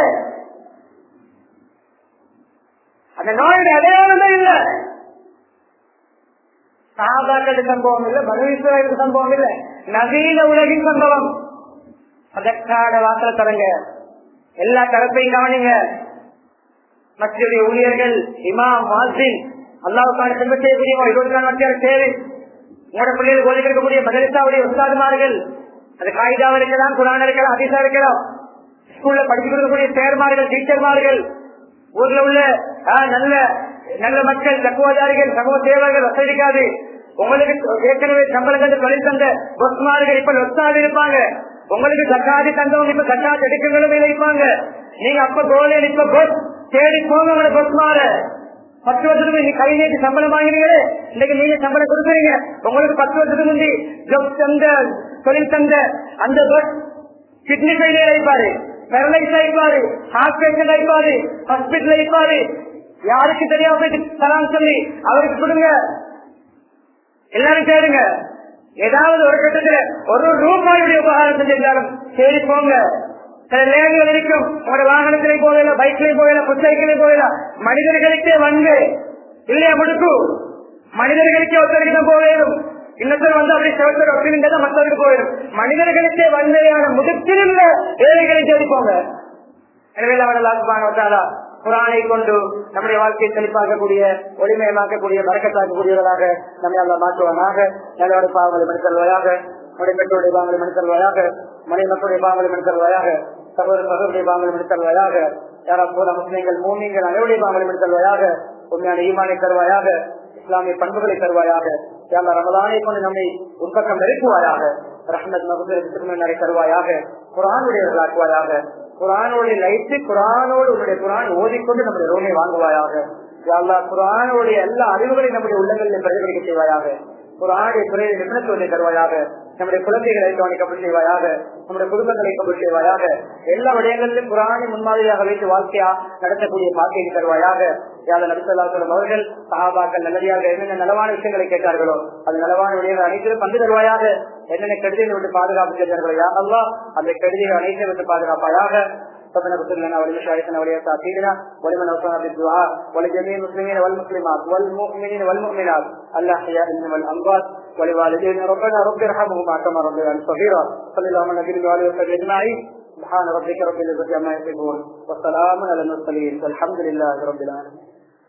அந்த நோயோட அடையாளமே இல்ல சாதாக்களுக்கு சம்பவம் இல்ல மனுஷர்களுக்கு சம்பவம் இல்ல நவீன உலகின் சம்பவம் அதற்கான வாசல தரங்க எல்லா தரப்பையும் கவனிங்க மற்ற ஊழியர்கள் இமாம் மாசின் அல்லாவுக்கான செல்வ செய்யக்கூடியவோ இருபதுக்கான மத்தியார் சேவை உங்களோட பிள்ளைகள் கோலிக்கு இருக்கக்கூடிய மதரசாவுடைய உஸ்தாதுமார்கள் அது காகிதாவா இருக்கலாம் குரான் இருக்கலாம் அதிசா இருக்கலாம் ஸ்கூல்ல படிச்சு கொடுக்கக்கூடிய சேர்மார்கள் டீச்சர்மார்கள் ஊர்ல உள்ள நல்ல நல்ல மக்கள் தக்குவதாரிகள் சமூக சேவர்கள் வசதிக்காது உங்களுக்கு ஏற்கனவே சம்பளம் தொழில் தந்த பொஸ்மார்கள் இப்ப லொஸ்தாக இருப்பாங்க உங்களுக்கு தக்காதி தந்தவங்க இப்ப தக்காதி எடுக்கங்களும் இருப்பாங்க நீங்க அப்ப கோலில் இப்ப பொஸ் தேடி போங்க உங்களை பொஸ்மார பத்து வருஷத்துக்கு நீங்க கை நீட்டி சம்பளம் வாங்கினீங்களே இன்னைக்கு நீங்க சம்பளம் கொடுக்குறீங்க உங்களுக்கு பத்து வருஷத்துக்கு முந்தி ஜப் தந்த தொழில் தந்த அந்த பஸ் கிட்னி ஃபெயிலியர் ஆயிப்பாரு பெரலைஸ் ஆயிப்பாரு ஹார்ட் பேஷண்ட் ஆயிப்பாரு ஹாஸ்பிட்டல் ஆயிப்பாரு யாருக்கு தெரியாம போயிட்டு தரான்னு சொல்லி அவருக்கு கொடுங்க எல்லாரும் கேளுங்க ஏதாவது ஒரு கட்டத்துல ஒரு ரூபாயுடைய உபகாரம் செஞ்சிருந்தாலும் சரி போங்க சில நேரங்கள் இருக்கும் உங்களோட வாகனத்திலையும் போகல பைக்லயும் போகல புத்தகத்திலையும் போகல மனிதர்களுக்கே வந்து இல்லையா முடுக்கு மனிதர்களுக்கே ஒருத்தருக்கு தான் போகலும் இன்னொருத்தர் வந்து அப்படி செவத்தர் அப்படின்னு மற்றவருக்கு போயிடும் மனிதர்களுக்கே வந்தையான முடுக்கில் உள்ள வேலைகளை தேடி போங்க எனவே அவர்களாக குரானை கொண்டு நம்முடைய வாழ்க்கையை செழிப்பாக்கக்கூடிய ஒளிமயமாக்கக்கூடிய வரக்கத்தாக்கக்கூடியவர்களாக நம்மை அல்ல மாற்றுவானாக நல்லோட பாவங்களை மனிதல்வாயாக நம்முடைய பெற்றோருடைய பாவங்களை மனிதல்வாயாக மனை மக்களுடைய பாவங்களை மனிதல்வாயாக சகோதர சகோதரிய பாவங்களை மனிதல்வாயாக யாரா போல முஸ்லீம்கள் மூமிங்கள் அனைவருடைய பாவங்களை மனிதல்வாயாக உண்மையான ஈமானை தருவாயாக இஸ்லாமிய பண்புகளை தருவாயாக யாரா ரமலானை கொண்டு நம்மை உன்பக்கம் நெருக்குவாயாக ரஹ்மத் மகுதரை தருவாயாக குரானுடையவர்களாக்குவாயாக குரானோடு லைட்டு குரானோடு உன்னுடைய குரான் ஓதிக்கொண்டு நம்முடைய ரோமை வாங்குவாயாக அல்லா குரானோடைய எல்லா அறிவுகளையும் நம்முடைய உள்ளங்களில் பிரதிபலிக்க செய்வாயாக குரானுடைய துறையை நிபுணத்துவத்தை தருவாயாக நம்முடைய குழந்தைகளை கவனிக்கப்பட்டு செய்வாயாக நம்முடைய குடும்பங்களை கபல் செய்வாயாக எல்லா விடயங்களிலும் குரானை முன்மாதிரியாக வைத்து வாழ்க்கையா நடத்தக்கூடிய பாக்கியை தருவாயாக யாத நபிசல்லாசலம் அவர்கள் சகாபாக்கள் நல்லடியாக என்னென்ன நலவான விஷயங்களை கேட்டார்களோ அது நலவான விடயங்கள் அனைத்திலும் பங்கு தருவாயாக என்னென்ன கெடுதிகள் விட்டு பாதுகாப்பு செய்தார்களோ யாரெல்லா அந்த கெடுதிகள் அனைத்தையும் விட்டு பாதுகாப்பாயாக ربنا اغفر لنا ولمشايخنا ولأساتذتنا ولمن أوصانا بالدعاء ولجميع المسلمين والمسلمات والمؤمنين والمؤمنات الأحياء منهم والأموات ولوالدينا ربنا رب ارحمهما كما ربياني صغيرا صلى الله على نبينا وعلى وصحبه أجمعين سبحان ربك رب العزة عما يصفون وسلام على المرسلين والحمد لله رب العالمين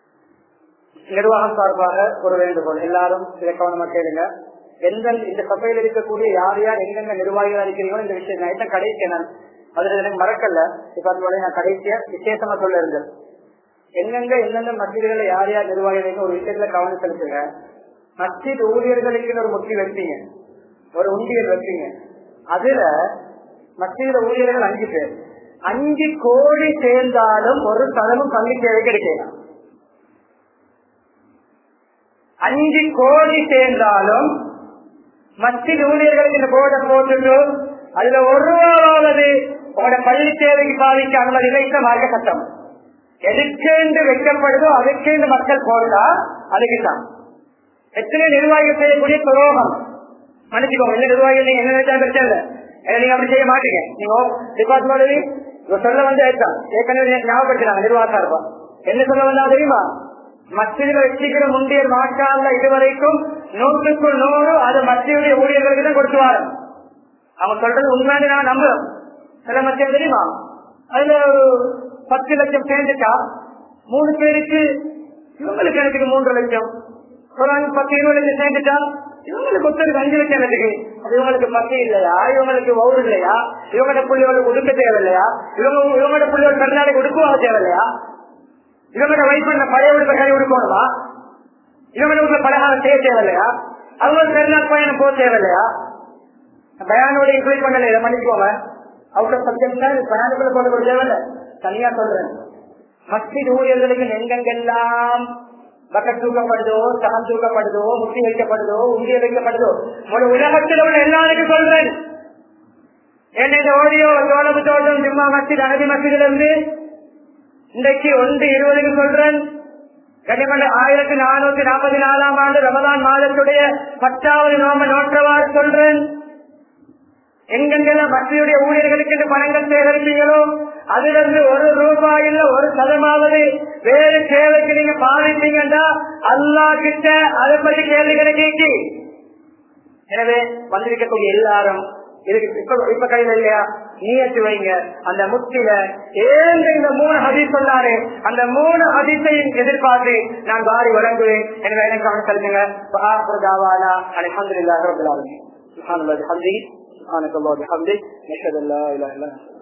நிர்வாகம் சார்பாக ஒரு வேண்டுகோள் எல்லாரும் இதை கவனமா கேளுங்க எந்த இந்த சபையில் இருக்கக்கூடிய யார் யார் எங்கெங்க நிர்வாகிகள் இருக்கிறீங்களோ இந்த விஷயம் நான் கடைசி நான் அதுல எனக்கு மறக்கல இப்ப அதோட நான் கடைசியா விசேஷமா சொல்ல இருந்தேன் எங்கெங்க எந்தெந்த மத்தியர்களை யார் யார் நிர்வாகிகள் ஒரு விஷயத்துல கவனம் செலுத்துங்க மத்திய ஊழியர்களுக்கு ஒரு முக்கிய வைப்பீங்க ஒரு உண்டியல் வைப்பீங்க அதுல மத்திய ஊழியர்கள் அஞ்சு பேர் அஞ்சு கோடி சேர்ந்தாலும் ஒரு தளமும் பள்ளி தேவை கிடைக்கலாம் அஞ்சு கோடி சேர்ந்தாலும் மத்திய ஊழியர்களுக்கு இந்த போர்டை போட்டுட்டு அதுல ஒரு ரூபாவது உங்களோட பள்ளி தேவைக்கு பாதிக்க அனுமதி வைத்த மார்க்க சட்டம் எதுக்கேண்டு வைக்கப்படுதோ அதுக்கேண்டு மக்கள் போட்டா அதுக்கு தான் எத்தனை நிர்வாகிகள் செய்யக்கூடிய துரோகம் மன்னிச்சுக்கோங்க என்ன நிர்வாகிகள் நீங்க என்ன நினைச்சா பிரச்சனை இல்லை ஏன்னா நீங்க அப்படி செய்ய மாட்டீங்க நீங்க டிபார்ட்மெண்ட் இவ சொல்ல வந்து ஏற்கனவே ஞாபகப்படுத்தினாங்க நிர்வாகத்தா இருப்போம் என்ன சொல்ல வந்தா தெரியுமா மத்தியில வச்சுக்கிற முந்தைய மாற்றால இதுவரைக்கும் நூற்றுக்கு நூறு அது மத்தியுடைய ஊழியர்களுக்கு தான் கொடுத்துவாரு அவங்க சொல்றது உண்மையான நான் நம்புறோம் சில மத்தியம் தெரியுமா அதுல ஒரு பத்து லட்சம் சேர்ந்துட்டா மூணு பேருக்கு இவங்களுக்கு எனக்கு மூன்று லட்சம் ஒரு ஆள் பத்து இருபது லட்சம் சேர்ந்துட்டா இவங்களுக்கு ஒருத்தருக்கு அஞ்சு லட்சம் எனக்கு அது இவங்களுக்கு பத்து இல்லையா இவங்களுக்கு ஒவ்வொரு இல்லையா இவங்களோட புள்ளிகளுக்கு உடுக்க தேவையில்லையா இவங்க இவங்களோட புள்ளிகள் கருநாளைக்கு உடுக்குவாங்க தேவையில்லையா இவங்களோட வைஃப் பண்ண பழைய உடுப்ப கறி உடுக்கணுமா இவங்களோட வீட்டுல பலகாரம் செய்ய தேவையில்லையா அவங்க பெருநாள் பயணம் போக தேவையில்லையா பயானோட இன்க்ளூட் பண்ணல இதை மன்னிச்சுக்கோங்க அவுட் ஆஃப் சப்ஜெக்ட் பயானுக்குள்ள போட கூட தேவையில்லை தனியா சொல்றேன் மஸ்ஜித் ஊழியர்களுக்கு எங்கெங்கெல்லாம் பக்கத் தூக்கப்படுதோ சகம் தூக்கப்படுதோ முட்டி வைக்கப்படுதோ உண்டிய வைக்கப்படுதோ ஒரு உலகத்தில் உள்ள எல்லாருக்கும் சொல்றேன் என்ன இந்த ஓடியோ சோழபு தோட்டம் ஜிம்மா மஸ்ஜித் அனதி மஸ்ஜிதுல இருந்து இன்றைக்கு ஒன்று இருபதுக்கு சொல்றேன் கனிமண்ட ஆயிரத்தி நானூத்தி நாற்பத்தி நாலாம் ஆண்டு ரமதான் மாதத்துடைய பத்தாவது நோம்ப நோற்றவாறு சொல்றேன் எங்கெங்கெல்லாம் மத்தியுடைய ஊழியர்களுக்கு என்று பணங்கள் சேகரிப்பீங்களோ அதுல இருந்து ஒரு ரூபாயில ஒரு சதமாவது வேறு சேவைக்கு நீங்க பாதிப்பீங்கன்னா அல்லா கிட்ட அதை பற்றி கேள்விகளை கேட்கி எனவே வந்திருக்கக்கூடிய எல்லாரும் இதுக்கு இப்ப இப்ப கையில இல்லையா நீயத்து வைங்க அந்த முத்தில ஏந்த இந்த மூணு ஹதீஸ் சொன்னாரு அந்த மூணு ஹதீஸையும் எதிர்பார்த்து நான் வாரி வழங்குவேன் எனவே எனக்கு அவன் சொல்லுங்க அலமதுல்லாஹ் ரபுல் ஆலமீன் سبحان الله بحمده سبحانك الله وبحمدك نشهد ان لا اله الا انت